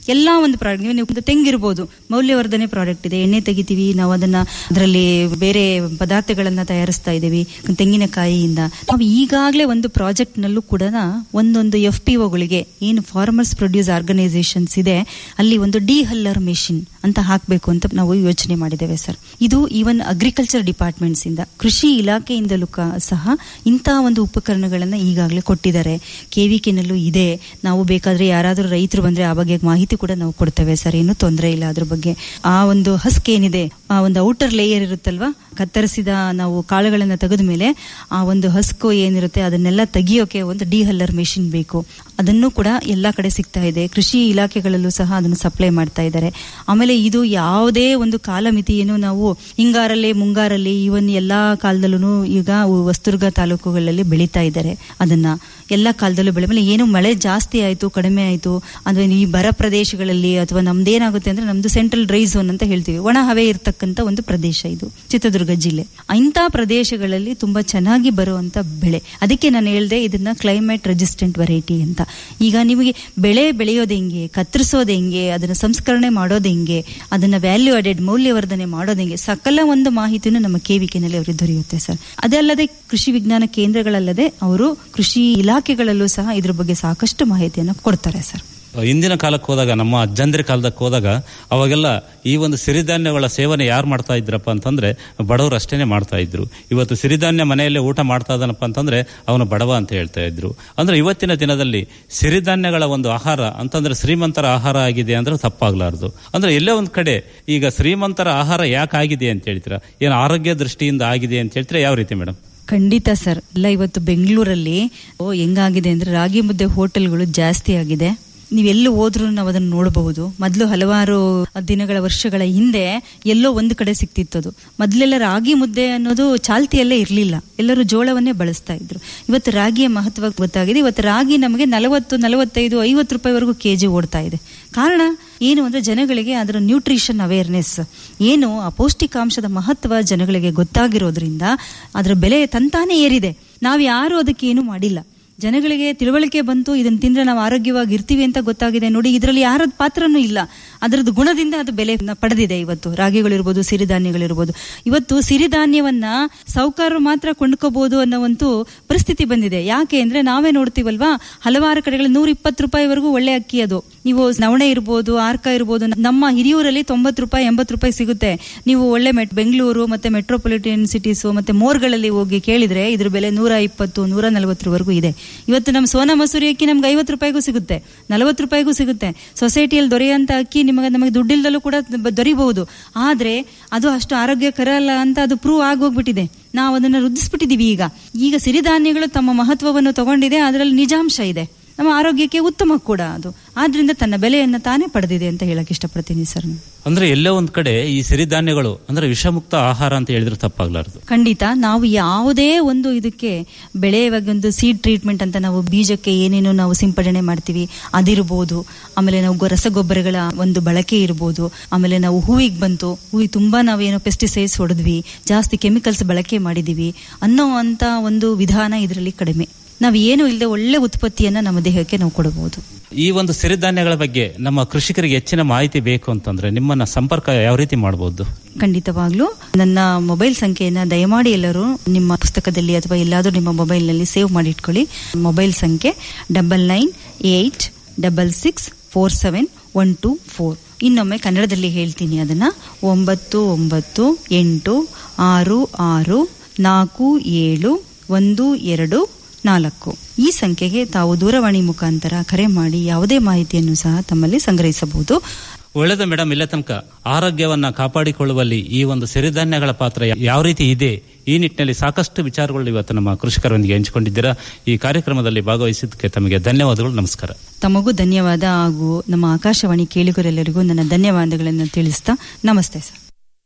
ಎಲ್ಲಾ ಒಂದು ಪ್ರಾಡಕ್ಟ್ ನೀವು ಒಂದು ತೆಂಗಿರ್ಬೋದು ಮೌಲ್ಯವರ್ಧನೆ ಪ್ರಾಡಕ್ಟ್ ಇದೆ ಎಣ್ಣೆ ತೆಗಿತೀವಿ ನಾವು ಅದನ್ನ ಅದರಲ್ಲಿ ಬೇರೆ ಪದಾರ್ಥಗಳನ್ನ ತಯಾರಿಸ್ತಾ ಇದ್ದೀವಿ ತೆಂಗಿನಕಾಯಿಯಿಂದ ನಾವು ಈಗಾಗಲೇ ಒಂದು ಪ್ರಾಜೆಕ್ಟ್ ನಲ್ಲೂ ಕೂಡ ಒಂದೊಂದು ಎಫ್ ಪಿ ಒಗಳಿಗೆ ಏನು ಫಾರ್ಮರ್ಸ್ ಪ್ರೊಡ್ಯೂಸ್ ಆರ್ಗನೈಸೇಷನ್ಸ್ ಇದೆ ಅಲ್ಲಿ ಒಂದು ಡಿ ಹಲ್ಲರ್ ಮೆಷಿನ್ ಅಂತ ಹಾಕಬೇಕು ಅಂತ ನಾವು ಯೋಚನೆ ಮಾಡಿದ್ದೇವೆ ಸರ್ ಇದು ಈವನ್ ಅಗ್ರಿಕಲ್ಚರ್ ಡಿಪಾರ್ಟ್ಮೆಂಟ್ಸ್ ಇಂದ ಕೃಷಿ ಇಲಾಖೆಯಿಂದಲೂ ಕ- ಸಹ ಇಂತಹ ಒಂದು ಉಪಕರಣಗಳನ್ನ ಈಗಾಗಲೇ ಕೊಟ್ಟಿದ್ದಾರೆ ಕೆವಿಕೆನಲ್ಲೂ ಇದೆ ನಾವು ಬೇಕಾದ್ರೆ ಯಾರಾದರೂ ರೈತರು ಬಂದ್ರೆ ಆ ಬಗ್ಗೆ ಮಾಹಿತಿ ಕೂಡ ನಾವು ಕೊಡ್ತೇವೆ ಸರ್ ಏನು ತೊಂದರೆ ಇಲ್ಲ ಅದ್ರ ಬಗ್ಗೆ ಆ ಒಂದು ಹಸ್ಕ್ ಏನಿದೆ ಆ ಒಂದು ಔಟರ್ ಲೇಯರ್ ಇರುತ್ತಲ್ವಾ ಕತ್ತರಿಸಿದ ನಾವು ಕಾಳುಗಳನ್ನ ತೆಗೆದ ಮೇಲೆ ಆ ಒಂದು ಹಸ್ಕು ಏನಿರುತ್ತೆ ಅದನ್ನೆಲ್ಲ ತೆಗಿಯೋಕೆ ಒಂದು ಡಿ ಹಲ್ಲರ್ ಮೆಷಿನ್ ಬೇಕು ಅದನ್ನು ಕೂಡ ಎಲ್ಲಾ ಕಡೆ ಸಿಗ್ತಾ ಇದೆ ಕೃಷಿ ಇಲಾಖೆಗಳಲ್ಲೂ ಸಹ ಅದನ್ನು ಸಪ್ಲೈ ಮಾಡ್ತಾ ಇದ್ದಾರೆ ಆಮೇಲೆ ಇದು ಯಾವುದೇ ಒಂದು ಕಾಲಮಿತಿಯನ್ನು ನಾವು ಹಿಂಗಾರಲ್ಲಿ ಮುಂಗಾರಲ್ಲಿ ಇವನ್ ಎಲ್ಲಾ ಕಾಲದಲ್ಲೂ ಈಗ ವಸ್ತುರ್ಗ ತಾಲೂಕುಗಳಲ್ಲಿ ಬೆಳೀತಾ ಇದ್ದಾರೆ ಅದನ್ನ ಎಲ್ಲಾ ಕಾಲದಲ್ಲೂ ಬೆಳೆ ಮೇಲೆ ಏನು ಮಳೆ ಜಾಸ್ತಿ ಆಯ್ತು ಕಡಿಮೆ ಆಯ್ತು ಅಂದ್ರೆ ಈ ಬರ ಪ್ರದೇಶಗಳಲ್ಲಿ ಅಥವಾ ನಮ್ದೇನಾಗುತ್ತೆ ಅಂದ್ರೆ ನಮ್ದು ಸೆಂಟ್ರಲ್ ಡ್ರೈ ಝೋನ್ ಅಂತ ಹೇಳ್ತೀವಿ ಒಣ ಹವೆ ಇರ್ತಕ್ಕಂತ ಒಂದು ಪ್ರದೇಶ ಇದು ಚಿತ್ರದುರ್ಗ ಜಿಲ್ಲೆ ಇಂಥ ಪ್ರದೇಶಗಳಲ್ಲಿ ತುಂಬಾ ಚೆನ್ನಾಗಿ ಬರುವಂತ ಬೆಳೆ ಅದಕ್ಕೆ ನಾನು ಹೇಳ್ದೆ ಇದನ್ನ ಕ್ಲೈಮೇಟ್ ರೆಸಿಸ್ಟೆಂಟ್ ವೆರೈಟಿ ಅಂತ ಈಗ ನಿಮಗೆ ಬೆಳೆ ಬೆಳೆಯೋದು ಹೆಂಗೆ ಕತ್ತರಿಸೋದು ಹೆಂಗೆ ಅದನ್ನ ಸಂಸ್ಕರಣೆ ಮಾಡೋದು ಹೆಂಗೆ ಅದನ್ನ ವ್ಯಾಲ್ಯೂ ಅಡೆಡ್ ಮೌಲ್ಯವರ್ಧನೆ ಮಾಡೋದು ಹೆಂಗೆ ಸಕಲ ಒಂದು ಮಾಹಿತಿನೂ ನಮ್ಮ ಕೆವಿಕೆನಲ್ಲಿ ಅವರಿಗೆ ದೊರೆಯುತ್ತೆ ಸರ್ ಅದಲ್ಲದೆ ಕೃಷಿ ವಿಜ್ಞಾನ ಕೇಂದ್ರಗಳಲ್ಲದೆ ಅವರು ಕೃಷಿ ಇಲಾಖೆಗಳಲ್ಲೂ ಸಹ ಇದ್ರ ಬಗ್ಗೆ ಸಾಕಷ್ಟು ಮಾಹಿತಿಯನ್ನು ಕೊಡ್ತಾರೆ ಸರ್ ಇಂದಿನ ಕಾಲಕ್ಕೆ ಹೋದಾಗ ನಮ್ಮ ಅಜ್ಜಂದ್ರ ಕಾಲದಕ್ಕೆ ಹೋದಾಗ ಅವಾಗೆಲ್ಲ ಈ ಒಂದು ಸಿರಿಧಾನ್ಯಗಳ ಸೇವನೆ ಯಾರು ಮಾಡ್ತಾ ಇದ್ರಪ್ಪ ಅಂತಂದ್ರೆ ಬಡವರು ಅಷ್ಟೇನೆ ಮಾಡ್ತಾ ಇದ್ರು ಇವತ್ತು ಸಿರಿಧಾನ್ಯ ಮನೆಯಲ್ಲೇ ಊಟ ಮಾಡ್ತಾ ಇದ್ದಾನಪ್ಪ ಅಂತಂದ್ರೆ ಅವನು ಬಡವ ಅಂತ ಹೇಳ್ತಾ ಇದ್ರು ಅಂದ್ರೆ ಇವತ್ತಿನ ದಿನದಲ್ಲಿ ಸಿರಿಧಾನ್ಯಗಳ ಒಂದು ಆಹಾರ ಅಂತಂದ್ರೆ ಶ್ರೀಮಂತರ ಆಹಾರ ಆಗಿದೆ ಅಂದ್ರೆ ತಪ್ಪಾಗ್ಲಾರ್ದು ಅಂದ್ರೆ ಎಲ್ಲೇ ಒಂದ್ ಕಡೆ ಈಗ ಶ್ರೀಮಂತರ ಆಹಾರ ಯಾಕೆ ಆಗಿದೆ ಅಂತ ಹೇಳ್ತೀರಾ ಏನು ಆರೋಗ್ಯ ದೃಷ್ಟಿಯಿಂದ ಆಗಿದೆ ಅಂತ ಹೇಳ್ತೀರಾ ಯಾವ ರೀತಿ ಮೇಡಮ್ ಖಂಡಿತ ಸರ್ ಇಲ್ಲ ಇವತ್ತು ಬೆಂಗಳೂರಲ್ಲಿ ಓ ಹೆಂಗಾಗಿದೆ ಅಂದ್ರೆ ರಾಗಿ ಮುದ್ದೆ ಹೋಟೆಲ್ಗಳು ಜಾಸ್ತಿ ಆಗಿದೆ ನೀವೆಲ್ಲೂ ಹೋದ್ರೂ ನಾವು ಅದನ್ನು ನೋಡಬಹುದು ಮೊದಲು ಹಲವಾರು ದಿನಗಳ ವರ್ಷಗಳ ಹಿಂದೆ ಎಲ್ಲೋ ಒಂದು ಕಡೆ ಸಿಕ್ತಿತ್ತು ಅದು ಮೊದಲೆಲ್ಲ ರಾಗಿ ಮುದ್ದೆ ಅನ್ನೋದು ಚಾಲ್ತಿಯಲ್ಲೇ ಇರಲಿಲ್ಲ ಎಲ್ಲರೂ ಜೋಳವನ್ನೇ ಬಳಸ್ತಾ ಇದ್ರು ಇವತ್ತು ರಾಗಿಯ ಮಹತ್ವ ಗೊತ್ತಾಗಿದೆ ಇವತ್ತು ರಾಗಿ ನಮಗೆ ನಲವತ್ತು ನಲವತ್ತೈದು ಐವತ್ತು ರೂಪಾಯಿವರೆಗೂ ಕೆಜಿ ಓಡ್ತಾ ಇದೆ ಕಾರಣ ಏನು ಅಂದ್ರೆ ಜನಗಳಿಗೆ ಅದರ ನ್ಯೂಟ್ರಿಷನ್ ಅವೇರ್ನೆಸ್ ಏನು ಆ ಪೌಷ್ಟಿಕಾಂಶದ ಮಹತ್ವ ಜನಗಳಿಗೆ ಗೊತ್ತಾಗಿರೋದ್ರಿಂದ ಅದರ ಬೆಲೆ ತಂತಾನೇ ಏರಿದೆ ನಾವು ಯಾರು ಅದಕ್ಕೆ ಏನು ಮಾಡಿಲ್ಲ ಜನಗಳಿಗೆ ತಿಳುವಳಿಕೆ ಬಂತು ಇದನ್ನ ತಿಂದ್ರೆ ನಾವು ಆರೋಗ್ಯವಾಗಿ ಇರ್ತೀವಿ ಅಂತ ಗೊತ್ತಾಗಿದೆ ನೋಡಿ ಇದರಲ್ಲಿ ಯಾರದ ಪಾತ್ರನೂ ಇಲ್ಲ ಅದರದ್ದು ಗುಣದಿಂದ ಅದು ಬೆಲೆ ಪಡೆದಿದೆ ಇವತ್ತು ರಾಗಿಗಳಿರ್ಬೋದು ಸಿರಿಧಾನ್ಯಗಳಿರ್ಬೋದು ಇವತ್ತು ಸಿರಿಧಾನ್ಯವನ್ನ ಸಾಹುಕಾರರು ಮಾತ್ರ ಕೊಂಡ್ಕೋಬಹುದು ಅನ್ನೋವಂತೂ ಪರಿಸ್ಥಿತಿ ಬಂದಿದೆ ಯಾಕೆ ಅಂದ್ರೆ ನಾವೇ ನೋಡ್ತೀವಲ್ವಾ ಹಲವಾರು ಕಡೆಗಳಲ್ಲಿ ನೂರ ಇಪ್ಪತ್ತು ರೂಪಾಯಿವರೆಗೂ ಒಳ್ಳೆ ಅಕ್ಕಿ ಅದು ನೀವು ನವಣೆ ಇರ್ಬೋದು ಆರ್ಕ ಇರ್ಬೋದು ನಮ್ಮ ಹಿರಿಯೂರಲ್ಲಿ ತೊಂಬತ್ತು ರೂಪಾಯಿ ಎಂಬತ್ತು ರೂಪಾಯಿ ಸಿಗುತ್ತೆ ನೀವು ಒಳ್ಳೆ ಮೆಟ್ ಬೆಂಗಳೂರು ಮತ್ತೆ ಮೆಟ್ರೋಪಾಲಿಟನ್ ಸಿಟೀಸು ಮತ್ತೆ ಮೋರ್ಗಳಲ್ಲಿ ಹೋಗಿ ಕೇಳಿದ್ರೆ ಇದ್ರ ಬೆಲೆ ನೂರ ಇಪ್ಪತ್ತು ನೂರ ನಲವತ್ತರವರೆಗೂ ಇದೆ ಇವತ್ತು ನಮ್ಮ ಸೋನಾ ಮಸೂರಿ ಅಕ್ಕಿ ನಮ್ಗೆ ಐವತ್ತು ರೂಪಾಯಿಗೂ ಸಿಗುತ್ತೆ ನಲವತ್ತು ರೂಪಾಯಿಗೂ ಸಿಗುತ್ತೆ ಸೊಸೈಟಿಯಲ್ಲಿ ದೊರೆಯುವಂತ ಅಕ್ಕಿ ನಿಮಗೆ ನಮಗೆ ದುಡ್ಡಿಲ್ದಲ್ಲೂ ಕೂಡ ಬ- ದೊರೀಬಹುದು ಆದ್ರೆ ಅದು ಅಷ್ಟು ಆರೋಗ್ಯಕರ ಅಲ್ಲ ಅಂತ ಅದು ಪ್ರೂವ್ ಆಗೋಗ್ಬಿಟ್ಟಿದೆ ನಾವು ಅದನ್ನ ವೃದ್ಧಿಸ್ಬಿಟ್ಟಿದೀವಿ ಈಗ ಈಗ ಸಿರಿಧಾನ್ಯಗಳು ತಮ್ಮ ಮಹತ್ವವನ್ನು ತಗೊಂಡಿದೆ ಅದರಲ್ಲಿ ನಿಜಾಂಶ ಇದೆ ನಮ್ಮ ಆರೋಗ್ಯಕ್ಕೆ ಉತ್ತಮ ಕೂಡ ಅದು ಆದ್ರಿಂದ ತನ್ನ ಬೆಲೆಯನ್ನ ತಾನೇ ಪಡೆದಿದೆ ಅಂತ ಹೇಳಕ್ ಇಷ್ಟಪಡ್ತೀನಿ ಸರ್ ಅಂದ್ರೆ ಎಲ್ಲೋ ಒಂದ್ ಕಡೆ ಈ ಸಿರಿಧಾನ್ಯಗಳು ಅಂದ್ರೆ ವಿಷಮುಕ್ತ ಆಹಾರ ಅಂತ ಹೇಳಿದ್ರೆ ತಪ್ಪಾಗ್ಲಾರ್ದು ಖಂಡಿತ ನಾವು ಯಾವುದೇ ಒಂದು ಇದಕ್ಕೆ ಬೆಳೆ ಇವಾಗ ಒಂದು ಸೀಡ್ ಟ್ರೀಟ್ಮೆಂಟ್ ಅಂತ ನಾವು ಬೀಜಕ್ಕೆ ಏನೇನು ನಾವು ಸಿಂಪಡಣೆ ಮಾಡ್ತೀವಿ ಅದಿರ್ಬೋದು ಆಮೇಲೆ ನಾವು ಗೊ- ರಸಗೊಬ್ಬರಗಳ ಒಂದು ಬಳಕೆ ಇರ್ಬೋದು ಆಮೇಲೆ ನಾವು ಹೂವಿಗೆ ಬಂತು ಹೂವಿಗೆ ತುಂಬಾ ನಾವೇನೋ ಪೆಸ್ಟಿಸೈಡ್ಸ್ ಹೊಡೆದ್ವಿ ಜಾಸ್ತಿ ಕೆಮಿಕಲ್ಸ್ ಬಳಕೆ ಮಾಡಿದೀವಿ ಅನ್ನೋ ಅಂತ ಒಂದು ವಿಧಾನ ಇದರಲ್ಲಿ ಕಡಿಮೆ ನಾವು ಏನು ಇಲ್ಲದೆ ಒಳ್ಳೆ ಉತ್ಪತ್ತಿಯನ್ನ ನಮ್ಮ ದೇಹಕ್ಕೆ ನಾವು ಕೊಡಬಹುದು ಈ ಒಂದು ಸಿರಿಧಾನ್ಯಗಳ ಬಗ್ಗೆ ನಮ್ಮ ಕೃಷಿಕರಿಗೆ ಹೆಚ್ಚಿನ ಮಾಹಿತಿ ಬೇಕು ಅಂತಂದ್ರೆ ನಿಮ್ಮನ್ನ ಸಂಪರ್ಕ ಯಾವ ರೀತಿ ಮಾಡಬಹುದು ಖಂಡಿತವಾಗ್ಲೂ ನನ್ನ ಮೊಬೈಲ್ ಸಂಖ್ಯೆಯನ್ನ ದಯಮಾಡಿ ಎಲ್ಲರೂ ನಿಮ್ಮ ಪುಸ್ತಕದಲ್ಲಿ ಅಥವಾ ಎಲ್ಲಾದರೂ ನಿಮ್ಮ ಮೊಬೈಲ್ನಲ್ಲಿ ಸೇವ್ ಮಾಡಿ ಇಟ್ಕೊಳ್ಳಿ ಮೊಬೈಲ್ ಸಂಖ್ಯೆ double nine eight double six four seven one two four ಇನ್ನೊಮ್ಮೆ ಕನ್ನಡದಲ್ಲಿ ಹೇಳ್ತೀನಿ ಅದನ್ನ ಒಂಬತ್ತು ಒಂಬತ್ತು ಎಂಟು ಆರು ಆರು ನಾಲ್ಕು ಏಳು ಒಂದು ಎರಡು ನಾಲ್ಕು ಈ ಸಂಖ್ಯೆಗೆ ತಾವು ದೂರವಾಣಿ ಮುಖಾಂತರ ಕರೆ ಮಾಡಿ ಯಾವುದೇ ಮಾಹಿತಿಯನ್ನು ಸಹ ತಮ್ಮಲ್ಲಿ ಸಂಗ್ರಹಿಸಬಹುದು ಒಳ್ಳೆಯದು ಮೇಡಮ್ ಇಲ್ಲ ತನಕ ಆರೋಗ್ಯವನ್ನ ಕಾಪಾಡಿಕೊಳ್ಳುವಲ್ಲಿ ಈ ಒಂದು ಸಿರಿಧಾನ್ಯಗಳ ಪಾತ್ರ ಯಾವ ರೀತಿ ಇದೆ ಈ ನಿಟ್ಟಿನಲ್ಲಿ ಸಾಕಷ್ಟು ವಿಚಾರಗಳು ಇವತ್ತು ನಮ್ಮ ಕೃಷಿಕರೊಂದಿಗೆ ಹಂಚಿಕೊಂಡಿದ್ದೀರಾ ಈ ಕಾರ್ಯಕ್ರಮದಲ್ಲಿ ಭಾಗವಹಿಸಿದ್ದಕ್ಕೆ ತಮಗೆ ಧನ್ಯವಾದಗಳು ನಮಸ್ಕಾರ ತಮಗೂ ಧನ್ಯವಾದ ಹಾಗೂ ನಮ್ಮ ಆಕಾಶವಾಣಿ ಕೇಳಿಗರೆಲ್ಲರಿಗೂ ನನ್ನ ಧನ್ಯವಾದಗಳನ್ನು ತಿಳಿಸ್ತಾ ನಮಸ್ತೆ ಸರ್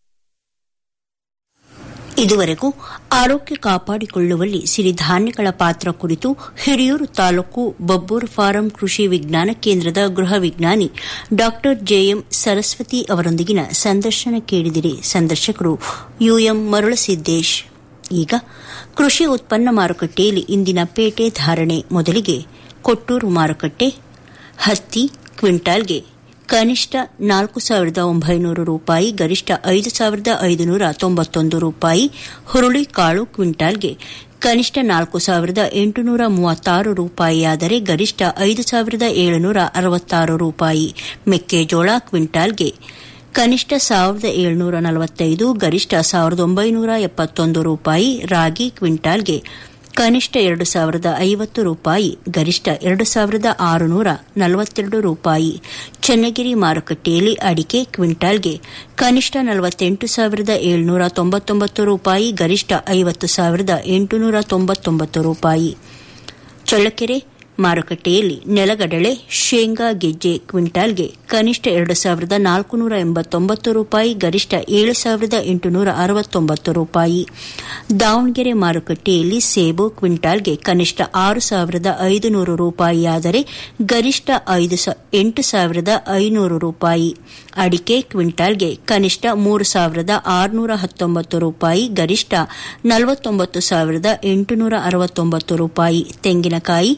ಇದುವರೆಗೂ ಆರೋಗ್ಯ ಕಾಪಾಡಿಕೊಳ್ಳುವಲ್ಲಿ ಸಿರಿಧಾನ್ಯಗಳ ಪಾತ್ರ ಕುರಿತು ಹಿರಿಯೂರು ತಾಲೂಕು ಬಬ್ಬೂರು ಫಾರಂ ಕೃಷಿ ವಿಜ್ಞಾನ ಕೇಂದ್ರದ ಗೃಹ ವಿಜ್ಞಾನಿ ಡಾ ಜೆಎಂ ಸರಸ್ವತಿ ಅವರೊಂದಿಗಿನ ಸಂದರ್ಶನ ಕೇಳಿದಿರಿ ಸಂದರ್ಶಕರು ಯುಎಂ ಮರುಳಸಿದ್ದೇಶ್ ಈಗ ಕೃಷಿ ಉತ್ಪನ್ನ ಮಾರುಕಟ್ಟೆಯಲ್ಲಿ ಇಂದಿನ ಪೇಟೆ ಧಾರಣೆ ಮೊದಲಿಗೆ ಕೊಟ್ಟೂರು ಮಾರುಕಟ್ಟೆ ಹತ್ತಿ ಕ್ವಿಂಟಾಲ್ಗೆ ಕನಿಷ್ಠ ನಾಲ್ಕು ಸಾವಿರದ ಒಂಬೈನೂರು ರೂಪಾಯಿ ಗರಿಷ್ಠ ಐದು ಸಾವಿರದ ಐದುನೂರ ತೊಂಬತ್ತೊಂದು ರೂಪಾಯಿ ಹುರುಳಿಕಾಳು ಕ್ವಿಂಟಾಲ್ಗೆ ಕನಿಷ್ಠ ನಾಲ್ಕು ಸಾವಿರದ ಎಂಟುನೂರ ಮೂವತ್ತಾರು ರೂಪಾಯಿಯಾದರೆ ಗರಿಷ್ಠ ಐದು ಸಾವಿರದ ಏಳುನೂರ ಅರವತ್ತಾರು ರೂಪಾಯಿ ಮೆಕ್ಕೆಜೋಳ ಕ್ವಿಂಟಾಲ್ಗೆ ಕನಿಷ್ಠ ಸಾವಿರದ ಏಳುನೂರ ನಲವತ್ತೈದು ಗರಿಷ್ಠ ಸಾವಿರದ ಒಂಬೈನೂರ ಎಪ್ಪತ್ತೊಂದು ರೂಪಾಯಿ ರಾಗಿ ಕ್ವಿಂಟಾಲ್ಗೆ ಕನಿಷ್ಠ ಎರಡು ಸಾವಿರದ ಐವತ್ತು ರೂಪಾಯಿ ಗರಿಷ್ಠ ಎರಡು ಸಾವಿರದ ಆರುನೂರ ನಲವತ್ತೆರಡು ರೂಪಾಯಿ ಚನ್ನಗಿರಿ ಮಾರುಕಟ್ಟೆಯಲ್ಲಿ ಅಡಿಕೆ ಕ್ವಿಂಟಾಲ್ಗೆ ಕನಿಷ್ಠ ನಲವತ್ತೆಂಟು ಸಾವಿರದ ಏಳುನೂರ ತೊಂಬತ್ತೊಂಬತ್ತು ರೂಪಾಯಿ ಗರಿಷ್ಠ ಐವತ್ತು ಸಾವಿರದ ಎಂಟುನೂರ ತೊಂಬತ್ತೊಂಬತ್ತು ರೂಪಾಯಿ ಚಳ್ಳಕೆರೆ ಮಾರುಕಟ್ಟೆಯಲ್ಲಿ ನೆಲಗಡಲೆ ಶೇಂಗಾ ಗೆಜ್ಜೆ ಕ್ವಿಂಟಾಲ್ಗೆ ಕನಿಷ್ಠ ಎರಡು ಸಾವಿರದ ನಾಲ್ಕುನೂರ ಎಂಬತ್ತೊಂಬತ್ತು ರೂಪಾಯಿ ಗರಿಷ್ಠ ಏಳು ಸಾವಿರದ ಎಂಟುನೂರ ಅರವತ್ತೊಂಬತ್ತು ರೂಪಾಯಿ ದಾವಣಗೆರೆ ಮಾರುಕಟ್ಟೆಯಲ್ಲಿ ಸೇಬು ಕ್ವಿಂಟಾಲ್ಗೆ ಕನಿಷ್ಠ ಆರು ಸಾವಿರದ ಐದುನೂರು ರೂಪಾಯಿಯಾದರೆ ಗರಿಷ್ಠ ಐದು ಎಂಟು ಸಾವಿರದ ಐನೂರು ರೂಪಾಯಿ ಅಡಿಕೆ ಕ್ವಿಂಟಾಲ್ಗೆ ಕನಿಷ್ಠ ಮೂರು ಸಾವಿರದ ಆರುನೂರ ಹತ್ತೊಂಬತ್ತು ರೂಪಾಯಿ ಗರಿಷ್ಠ ನಲವತ್ತೊಂಬತ್ತು ಸಾವಿರದ ಎಂಟುನೂರ ಅರವತ್ತೊಂಬತ್ತು ರೂಪಾಯಿ ತೆಂಗಿನಕಾಯಿ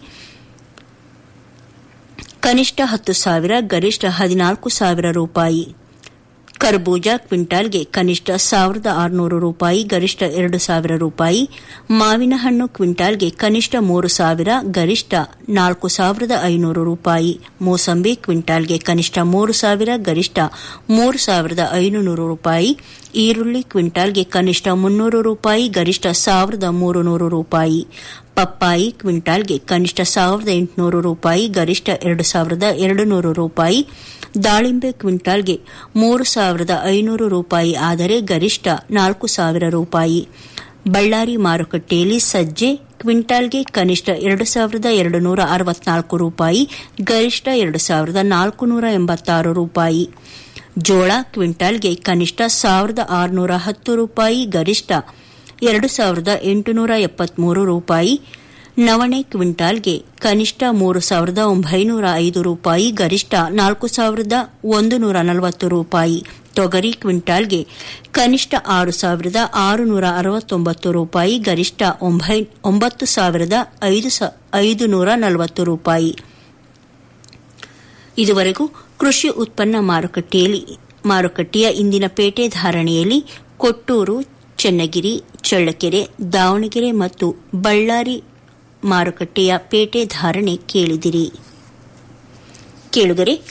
ಕನಿಷ್ಠ ಹತ್ತು ಸಾವಿರ ಗರಿಷ್ಠ ಹದಿನಾಲ್ಕು ಸಾವಿರ ರೂಪಾಯಿ ಕರ್ಬೂಜ ಕ್ವಿಂಟಾಲ್ಗೆ ಕನಿಷ್ಠ ಸಾವಿರದ ಆರುನೂರು ರೂಪಾಯಿ ಗರಿಷ್ಠ ಎರಡು ಸಾವಿರ ರೂಪಾಯಿ ಮಾವಿನ ಹಣ್ಣು ಕ್ವಿಂಟಾಲ್ಗೆ ಕನಿಷ್ಠ ಮೂರು ಸಾವಿರ ಗರಿಷ್ಠ ನಾಲ್ಕು ಸಾವಿರದ ಐನೂರು ರೂಪಾಯಿ ಮೋಸಂಬಿ ಕ್ವಿಂಟಾಲ್ಗೆ ಕನಿಷ್ಠ ಮೂರು ಸಾವಿರ ಗರಿಷ್ಠ ಮೂರು ಸಾವಿರದ ಐನೂರು ರೂಪಾಯಿ ಈರುಳ್ಳಿ ಕ್ವಿಂಟಾಲ್ಗೆ ಕನಿಷ್ಠ ಮುನ್ನೂರು ರೂಪಾಯಿ ಗರಿಷ್ಠ ಸಾವಿರದ ಮೂರು ನೂರು ರೂಪಾಯಿ ಪಪ್ಪಾಯಿ ಕ್ವಿಂಟಾಲ್ಗೆ ಕನಿಷ್ಠ ಸಾವಿರದ ಎಂಟುನೂರು ರೂಪಾಯಿ ಗರಿಷ್ಠ ಎರಡು ಸಾವಿರದ ಎರಡು ನೂರು ರೂಪಾಯಿ ದಾಳಿಂಬೆ ಕ್ವಿಂಟಾಲ್ಗೆ ಮೂರು ಸಾವಿರದ ಐನೂರು ರೂಪಾಯಿ ಆದರೆ ಗರಿಷ್ಠ ನಾಲ್ಕು ಸಾವಿರ ರೂಪಾಯಿ ಬಳ್ಳಾರಿ ಮಾರುಕಟ್ಟೆಯಲ್ಲಿ ಸಜ್ಜೆ ಕ್ವಿಂಟಾಲ್ಗೆ ಕನಿಷ್ಠ ಎರಡು ಸಾವಿರದ ಎರಡು ನೂರ ಅರವತ್ನಾಲ್ಕು ರೂಪಾಯಿ ಗರಿಷ್ಠ ಎರಡು ಸಾವಿರದ ನಾಲ್ಕುನೂರ ಎಂಬತ್ತಾರು ರೂಪಾಯಿ ಜೋಳ ಕ್ವಿಂಟಾಲ್ಗೆ ಕನಿಷ್ಠ ಸಾವಿರದ ಆರುನೂರ ಹತ್ತು ರೂಪಾಯಿ ಗರಿಷ್ಠ ಎರಡು ಸಾವಿರದ ಎಂಟುನೂರ ಎಪ್ಪತ್ಮೂರು ರೂಪಾಯಿ ನವಣೆ ಕ್ವಿಂಟಾಲ್ಗೆ ಕನಿಷ್ಠ ಮೂರು ಸಾವಿರದ ಒಂಬೈನೂರ ಐದು ರೂಪಾಯಿ ಗರಿಷ್ಠ ನಾಲ್ಕು ಸಾವಿರದ ಒಂದು ನೂರ ನಲವತ್ತು ರೂಪಾಯಿ ತೊಗರಿ ಕ್ವಿಂಟಾಲ್ಗೆ ಕನಿಷ್ಠ ಆರು ಸಾವಿರದ ಆರುನೂರ ಅರವತ್ತೊಂಬತ್ತು ರೂಪಾಯಿ ಗರಿಷ್ಠ ಒಂಬತ್ತು ಸಾವಿರದ ಐದು ನೂರ ನಲವತ್ತು ರೂಪಾಯಿ ಇದುವರೆಗೂ ಕೃಷಿ ಉತ್ಪನ್ನ ಮಾರುಕಟ್ಟೆಯಲ್ಲಿ ಮಾರುಕಟ್ಟೆಯ ಇಂದಿನ ಪೇಟೆ ಧಾರಣೆಯಲ್ಲಿ ಕೊಟ್ಟೂರು ಚನ್ನಗಿರಿ ಚಳ್ಳಕೆರೆ ದಾವಣಗೆರೆ ಮತ್ತು ಬಳ್ಳಾರಿ ಮಾರುಕಟ್ಟೆಯ ಪೇಟೆ ಧಾರಣೆ ಕೇಳಿದಿರಿ ಕೇಳುಗರೆ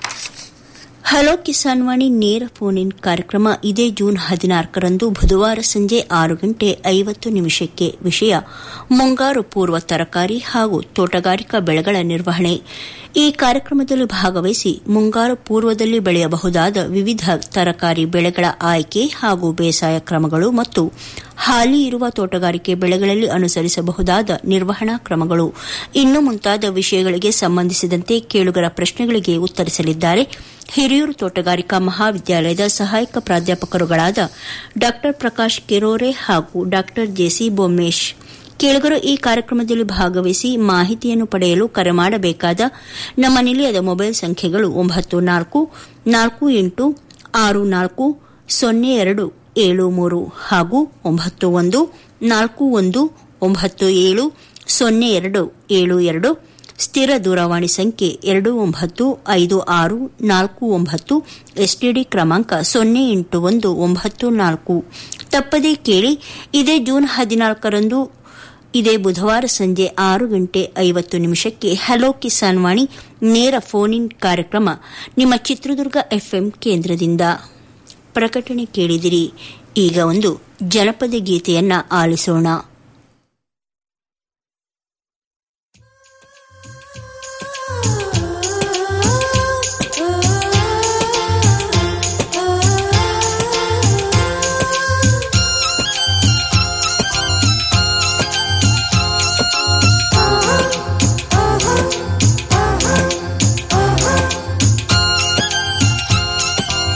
ಹಲೋ ಕಿಸಾನ್ ವಾಣಿ ನೇರ ಫೋನ್ ಇನ್ ಕಾರ್ಯಕ್ರಮ ಇದೇ ಜೂನ್ ಹದಿನಾಲ್ಕರಂದು ಬುಧವಾರ ಸಂಜೆ ಆರು ಗಂಟೆ ಐವತ್ತು ನಿಮಿಷಕ್ಕೆ ವಿಷಯ ಮುಂಗಾರು ಪೂರ್ವ ತರಕಾರಿ ಹಾಗೂ ತೋಟಗಾರಿಕಾ ಬೆಳೆಗಳ ನಿರ್ವಹಣೆ ಈ ಕಾರ್ಯಕ್ರಮದಲ್ಲಿ ಭಾಗವಹಿಸಿ ಮುಂಗಾರು ಪೂರ್ವದಲ್ಲಿ ಬೆಳೆಯಬಹುದಾದ ವಿವಿಧ ತರಕಾರಿ ಬೆಳೆಗಳ ಆಯ್ಕೆ ಹಾಗೂ ಬೇಸಾಯ ಕ್ರಮಗಳು ಮತ್ತು ಹಾಲಿ ಇರುವ ತೋಟಗಾರಿಕೆ ಬೆಳೆಗಳಲ್ಲಿ ಅನುಸರಿಸಬಹುದಾದ ನಿರ್ವಹಣಾ ಕ್ರಮಗಳು ಇನ್ನು ಮುಂತಾದ ವಿಷಯಗಳಿಗೆ ಸಂಬಂಧಿಸಿದಂತೆ ಕೇಳುಗರ ಪ್ರಶ್ನೆಗಳಿಗೆ ಉತ್ತರಿಸಲಿದ್ದಾರೆ ಹಿರಿಯೂರು ತೋಟಗಾರಿಕಾ ಮಹಾವಿದ್ಯಾಲಯದ ಸಹಾಯಕ ಪ್ರಾಧ್ಯಾಪಕರುಗಳಾದ ಡಾ ಪ್ರಕಾಶ್ ಕೆರೋರೆ ಹಾಗೂ ಡಾ ಜೆಸಿ ಬೊಮ್ಮೇಶ್ ಕೇಳುಗರು ಈ ಕಾರ್ಯಕ್ರಮದಲ್ಲಿ ಭಾಗವಹಿಸಿ ಮಾಹಿತಿಯನ್ನು ಪಡೆಯಲು ಕರೆ ಮಾಡಬೇಕಾದ ನಮ್ಮ ನಿಲಯದ ಮೊಬೈಲ್ ಸಂಖ್ಯೆಗಳು ಒಂಬತ್ತು ನಾಲ್ಕು ನಾಲ್ಕು ಎಂಟು ಆರು ನಾಲ್ಕು ಸೊನ್ನೆ ಎರಡು ಏಳು ಮೂರು ಹಾಗೂ ಒಂಬತ್ತು ಒಂದು ನಾಲ್ಕು ಒಂದು ಒಂಬತ್ತು ಏಳು ಸೊನ್ನೆ ಎರಡು ಏಳು ಎರಡು ಸ್ಥಿರ ದೂರವಾಣಿ ಸಂಖ್ಯೆ ಎರಡು ಒಂಬತ್ತು ಐದು ಆರು ನಾಲ್ಕು ಒಂಬತ್ತು ಎಸ್ಟಿಡಿ ಕ್ರಮಾಂಕ ಸೊನ್ನೆ ಎಂಟು ಒಂದು ಒಂಬತ್ತು ನಾಲ್ಕು ತಪ್ಪದೇ ಕೇಳಿ ಇದೇ ಜೂನ್ ಹದಿನಾಲ್ಕರಂದು ಇದೇ ಬುಧವಾರ ಸಂಜೆ ಆರು ಗಂಟೆ ಐವತ್ತು ನಿಮಿಷಕ್ಕೆ ಹಲೋ ಕಿಸಾನ್ ವಾಣಿ ನೇರ ಫೋನ್ ಇನ್ ಕಾರ್ಯಕ್ರಮ ನಿಮ್ಮ ಚಿತ್ರದುರ್ಗ ಎಫ್ಎಂ ಕೇಂದ್ರದಿಂದ ಪ್ರಕಟಣೆ ಕೇಳಿದಿರಿ ಈಗ ಒಂದು ಜನಪದ ಗೀತೆಯನ್ನ ಆಲಿಸೋಣ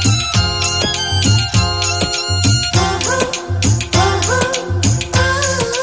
Uh-huh.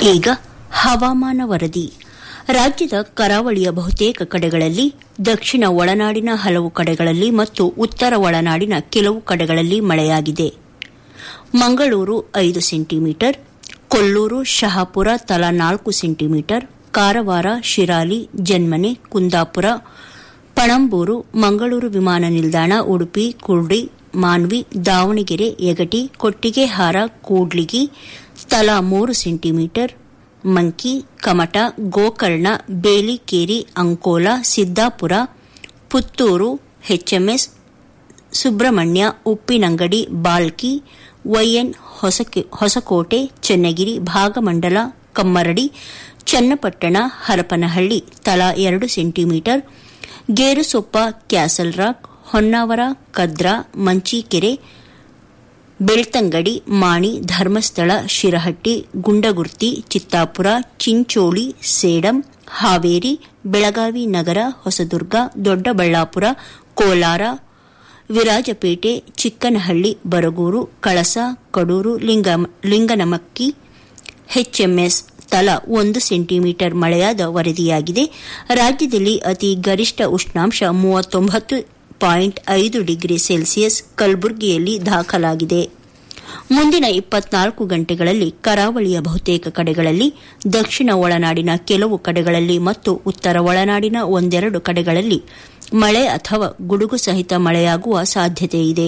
ಈಗ ಹವಾಮಾನ ವರದಿ ರಾಜ್ಯದ ಕರಾವಳಿಯ ಬಹುತೇಕ ಕಡೆಗಳಲ್ಲಿ ದಕ್ಷಿಣ ಒಳನಾಡಿನ ಹಲವು ಕಡೆಗಳಲ್ಲಿ ಮತ್ತು ಉತ್ತರ ಒಳನಾಡಿನ ಕೆಲವು ಕಡೆಗಳಲ್ಲಿ ಮಳೆಯಾಗಿದೆ ಮಂಗಳೂರು ಐದು ಸೆಂಟಿಮೀಟರ್ ಕೊಲ್ಲೂರು ಶಹಾಪುರ ತಲಾ ನಾಲ್ಕು ಸೆಂಟಿಮೀಟರ್ ಕಾರವಾರ ಶಿರಾಲಿ ಜನ್ಮನೆ ಕುಂದಾಪುರ ಪಣಂಬೂರು ಮಂಗಳೂರು ವಿಮಾನ ನಿಲ್ದಾಣ ಉಡುಪಿ ಕುರ್ಡಿ ಮಾನ್ವಿ ದಾವಣಗೆರೆ ಯಗಟಿ ಕೊಟ್ಟಿಗೆಹಾರ ಕೂಡ್ಲಿಗಿ ತಲಾ ಮೂರು centimetre Manki Kumta Gokarna Belikeri Ankola Siddapur Puttur HMS Subrahmanya Uppinangadi Balki YN Hosakote Channagiri Bhagamandala Kammaradi Channapatna Harapanahalli ತಲಾ ಎರಡು centimetre Gerusoppa Castle Rock Honnavar Kadra Mancikere Belthangady Mani Dharmasthala Shirahatti Gundagurti Chittapur Chincholi Sedam Haveri Belagavi ನಗರ ಹೊಸದುರ್ಗ ದೊಡ್ಡಬಳ್ಳಾಪುರ ಕೋಲಾರ ವಿರಾಜಪೇಟೆ ಚಿಕ್ಕನಹಳ್ಳಿ ಬರಗೂರು ಕಳಸ ಕಡೂರು ಲಿಂಗನಮಕ್ಕಿ ಎಚ್ಎಂಎಸ್ ತಲಾ ಒಂದು ಸೆಂಟಿಮೀಟರ್ ಮಳೆಯಾದ ವರದಿಯಾಗಿದೆ ರಾಜ್ಯದಲ್ಲಿ ಅತಿ ಗರಿಷ್ಠ ಉಷ್ಣಾಂಶ ಮೂವತ್ತೊಂಬತ್ತು ಪಾಯಿಂಟ್ ಐದು ಡಿಗ್ರಿ ಸೆಲ್ಸಿಯಸ್ ಕಲಬುರಗಿಯಲ್ಲಿ ದಾಖಲಾಗಿದೆ ಮುಂದಿನ ಇಪ್ಪತ್ನಾಲ್ಕು ಗಂಟೆಗಳಲ್ಲಿ ಕರಾವಳಿಯ ಬಹುತೇಕ ಕಡೆಗಳಲ್ಲಿ ದಕ್ಷಿಣ ಒಳನಾಡಿನ ಕೆಲವು ಕಡೆಗಳಲ್ಲಿ ಮತ್ತು ಉತ್ತರ ಒಳನಾಡಿನ ಒಂದೆರಡು ಕಡೆಗಳಲ್ಲಿ ಮಳೆ ಅಥವಾ ಗುಡುಗು ಸಹಿತ ಮಳೆಯಾಗುವ ಸಾಧ್ಯತೆಯಿದೆ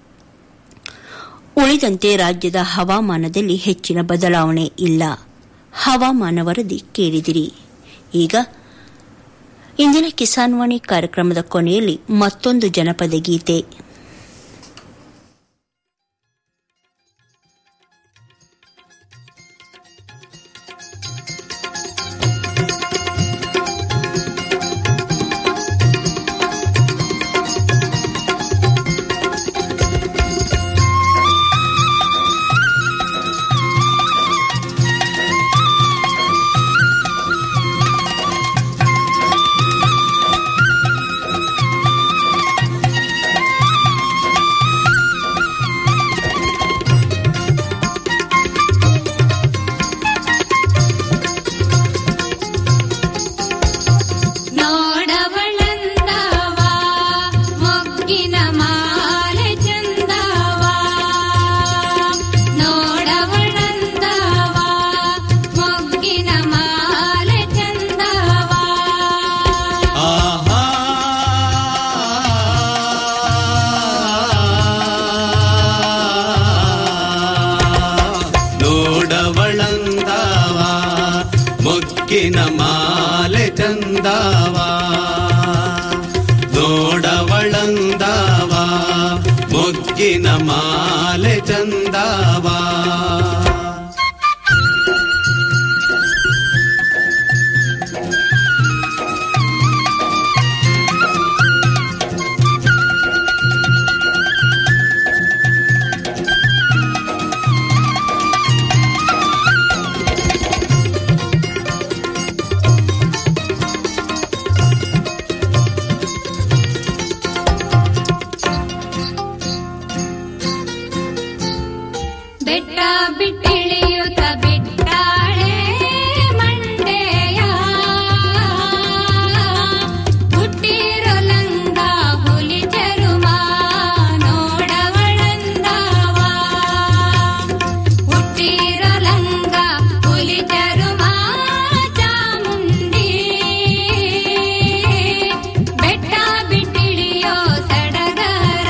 ಉಳಿದಂತೆ ರಾಜ್ಯದ ಹವಾಮಾನದಲ್ಲಿ ಹೆಚ್ಚಿನ ಬದಲಾವಣೆ ಇಲ್ಲ ಹವಾಮಾನ ವರದಿ ಕೇಳಿದಿರಿ ಈಗ ಇಂದಿನ ಕಿಸಾನ್ ವಾಣಿ ಕಾರ್ಯಕ್ರಮದ ಕೊನೆಯಲ್ಲಿ ಮತ್ತೊಂದು ಜನಪದ ಗೀತೆ ನೋಡವಳಂದವಾ ಮೊಗ್ಗಿನ ಮಾಲೆ ಚಂದವಾ ನೋಡವಳಂದವಾ ಮೊಗ್ಗಿನ ಮಾಲೆ ಚಂದವಾ ನೋಡವಳಂದವ ಮೊಗ್ಗಿನ ಮಾಲೆ ಚಂದವ ನೋಡವಳಂದವ ಮೊಗ್ಗಿನ ಮಾಲೆ ಚಂದವ ಬೆಟ್ಟ ಬಿಟ್ಟಿಳಿಯುತ್ತ ಬಿಟ್ಟಾಳೆ ಮಂಡೆಯ ಹುಟ್ಟಿರೊಲಂಗ ಹುಲಿ ಚರುಮ ನೋಡವಳಂದವ ಹುಟ್ಟಿರೊಲಂಗ ಹುಲಿ ಚರುಮ ಚಾಮುಂಡಿ ಬೆಟ್ಟ ಬಿಟ್ಟಿಳಿಯೋ ಸಡಗರ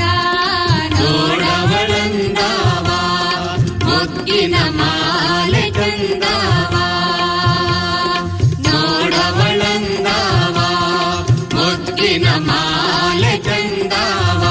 ನೋಡವಳಂದವ ಮೊಗ್ಗಿನ ಮಾಲೆ ಚಂದವ ನೋಡವಳಂದವ ಮೊಗ್ಗಿನ ಮಾಲೆ ಚಂದವ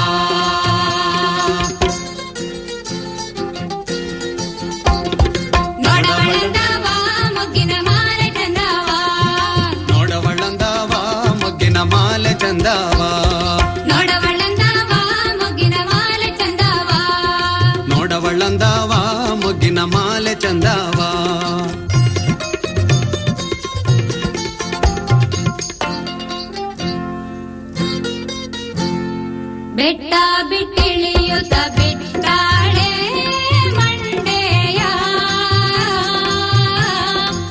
ನೋಡವಳಂದವ ಮೊಗ್ಗಿನ ಮಾಲೆ ಚಂದವ ನೋಡವಳಂದವ ಮೊಗ್ಗಿನ ಮಾಲೆ ಚಂದವ ನೋಡವಳಂದವ ಮೊಗ್ಗಿನ ಮಾಲೆ ಚಂದವ ನೋಡವಳಂದವ ಮೊಗ್ಗಿನ ಮಾಲೆ ಚಂದವ ಬೆಟ್ಟ ಬಿಟ್ಟಿಳಿಯುತ್ತ ಬಿಟ್ಟಾಳೆ ಮಂಡೆಯ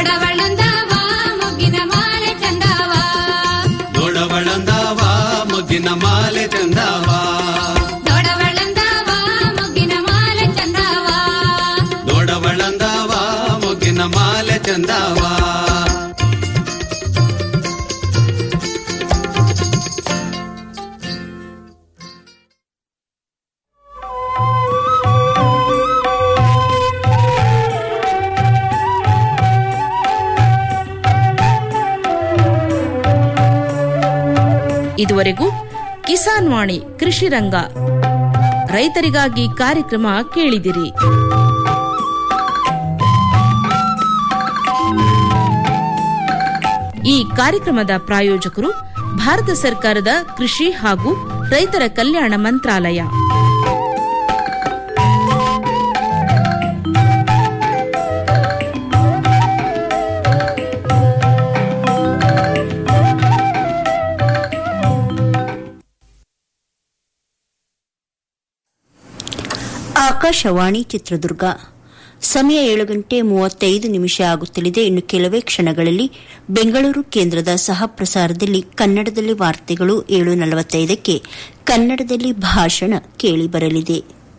ನೋಡವಳಂದವ ಮೊಗ್ಗಿನ ಮಾಲೆ ಚಂದವ ನೋಡವಳಂದವ ಮೊಗ್ಗಿನ ಮಾಲೆ ಚಂದವ ನೋಡವಳಂದವ ಮೊಗ್ಗಿನ ಮಾಲೆ ಚಂದವ ನೋಡವಳಂದವ ಮೊಗ್ಗಿನ ಮಾಲೆ ಚಂದವ ಇದುವರೆಗೂ ಕಿಸಾನ್ ವಾಣಿ ಕೃಷಿ ರಂಗ ರೈತರಿಗಾಗಿ ಕಾರ್ಯಕ್ರಮ ಕೇಳಿದಿರಿ ಈ ಕಾರ್ಯಕ್ರಮದ ಪ್ರಾಯೋಜಕರು ಭಾರತ ಸರ್ಕಾರದ ಕೃಷಿ ಹಾಗೂ ರೈತರ ಕಲ್ಯಾಣ ಮಂತ್ರಾಲಯ ಆಕಾಶವಾಣಿ ಚಿತ್ರದುರ್ಗ ಸಮಯ ಏಳು ಗಂಟೆ ಮೂವತ್ತೈದು ನಿಮಿಷ ಆಗುತ್ತಲಿದೆ ಇನ್ನು ಕೆಲವೇ ಕ್ಷಣಗಳಲ್ಲಿ ಬೆಂಗಳೂರು ಕೇಂದ್ರದ ಸಹ ಪ್ರಸಾರದಲ್ಲಿ ಕನ್ನಡದಲ್ಲಿ ವಾರ್ತೆಗಳು ಏಳು ನಲವತ್ತೈದಕ್ಕೆ ಕನ್ನಡದಲ್ಲಿ ಭಾಷಣ ಕೇಳಿಬರಲಿದೆ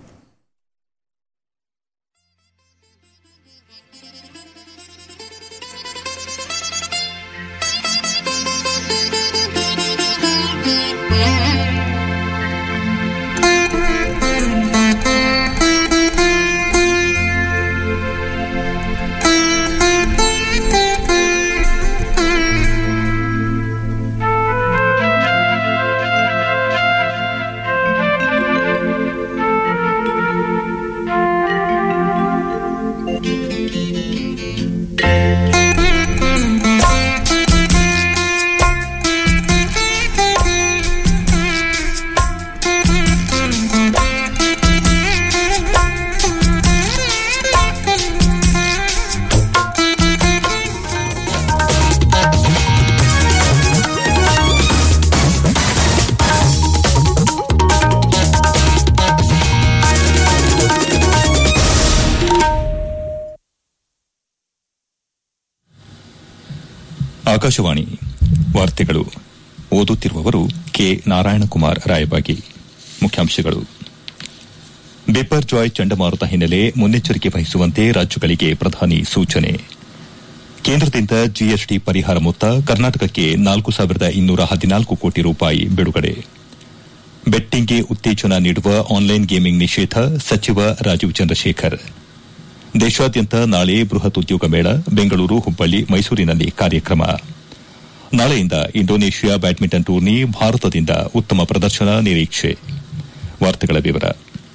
ಆಕಾಶವಾಣಿ ವಾರ್ತೆಗಳು ಓದುತ್ತಿರುವವರು ಕೆ ನಾರಾಯಣಕುಮಾರ್ ರಾಯಬಾಗಿ ಮುಖ್ಯಾಂಶಗಳು ಬಿಪರ್ಜಾಯ್ ಚಂಡಮಾರುತ ಹಿನ್ನೆಲೆ ಮುನ್ನೆಚ್ಚರಿಕೆ ವಹಿಸುವಂತೆ ರಾಜ್ಯಗಳಿಗೆ ಪ್ರಧಾನಿ ಸೂಚನೆ ಕೇಂದ್ರದಿಂದ ಜಿಎಸ್ಟಿ ಪರಿಹಾರ ಮೊತ್ತ ಕರ್ನಾಟಕಕ್ಕೆ ನಾಲ್ಕು ಸಾವಿರದ ಇನ್ನೂರ ಹದಿನಾಲ್ಕು ಕೋಟಿ ರೂಪಾಯಿ ಬಿಡುಗಡೆ ಬೆಟ್ಟಿಂಗ್ಗೆ ಉತ್ತೇಜನ ನೀಡುವ ಆನ್ಲೈನ್ ಗೇಮಿಂಗ್ ನಿಷೇಧ ಸಚಿವ ರಾಜೀವ್ ಚಂದ್ರಶೇಖರ್ ದೇಶಾದ್ಯಂತ ನಾಳೆ ಬೃಹತ್ ಉದ್ಯೋಗ ಮೇಳ ಬೆಂಗಳೂರು ಹುಬ್ಬಳ್ಳಿ ಮೈಸೂರಿನಲ್ಲಿ ಕಾರ್ಯಕ್ರಮ ನಾಳೆಯಿಂದ ಇಂಡೋನೇಷ್ಯಾ ಬ್ಯಾಡ್ಮಿಂಟನ್ ಟೂರ್ನಿ ಭಾರತದಿಂದ ಉತ್ತಮ ಪ್ರದರ್ಶನ ನಿರೀಕ್ಷೆ ವಾರ್ತೆಗಳ ವಿವರ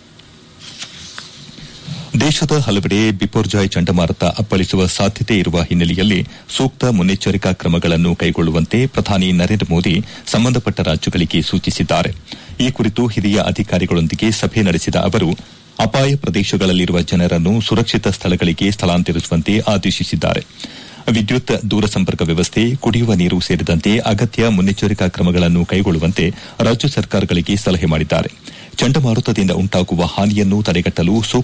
ದೇಶದ ಹಲವೆಡೆ ಬಿಪರ್ಜಾಯ್ ಚಂಡಮಾರುತ ಅಪ್ಪಳಿಸುವ ಸಾಧ್ಯತೆ ಇರುವ ಹಿನ್ನೆಲೆಯಲ್ಲಿ ಸೂಕ್ತ ಮುನ್ನೆಚ್ಚರಿಕಾ ಕ್ರಮಗಳನ್ನು ಕೈಗೊಳ್ಳುವಂತೆ ಪ್ರಧಾನಿ ನರೇಂದ್ರ ಮೋದಿ ಸಂಬಂಧಪಟ್ಟ ರಾಜ್ಯಗಳಿಗೆ ಸೂಚಿಸಿದ್ದಾರೆ ಈ ಕುರಿತು ಹಿರಿಯ ಅಧಿಕಾರಿಗಳೊಂದಿಗೆ ಸಭೆ ನಡೆಸಿದ ಅವರು ಅಪಾಯ ಪ್ರದೇಶಗಳಲ್ಲಿರುವ ಜನರನ್ನು ಸುರಕ್ಷಿತ ಸ್ಥಳಗಳಿಗೆ ಸ್ಥಳಾಂತರಿಸುವಂತೆ ಆದೇಶಿಸಿದ್ದಾರೆ ವಿದ್ಯುತ್ ದೂರಸಂಪರ್ಕ ವ್ಯವಸ್ಥೆ ಕುಡಿಯುವ ನೀರು ಸೇರಿದಂತೆ ಅಗತ್ಯ ಮುನ್ನೆಚ್ಚರಿಕಾ ಕ್ರಮಗಳನ್ನು ಕೈಗೊಳ್ಳುವಂತೆ ರಾಜ್ಯ ಸರ್ಕಾರಗಳಿಗೆ ಸಲಹೆ ಮಾಡಿದ್ದಾರೆ ಚಂಡಮಾರುತದಿಂದ ಉಂಟಾಗುವ ಹಾನಿಯನ್ನು ತಡೆಗಟ್ಟಲು ಸೂಕ್ತ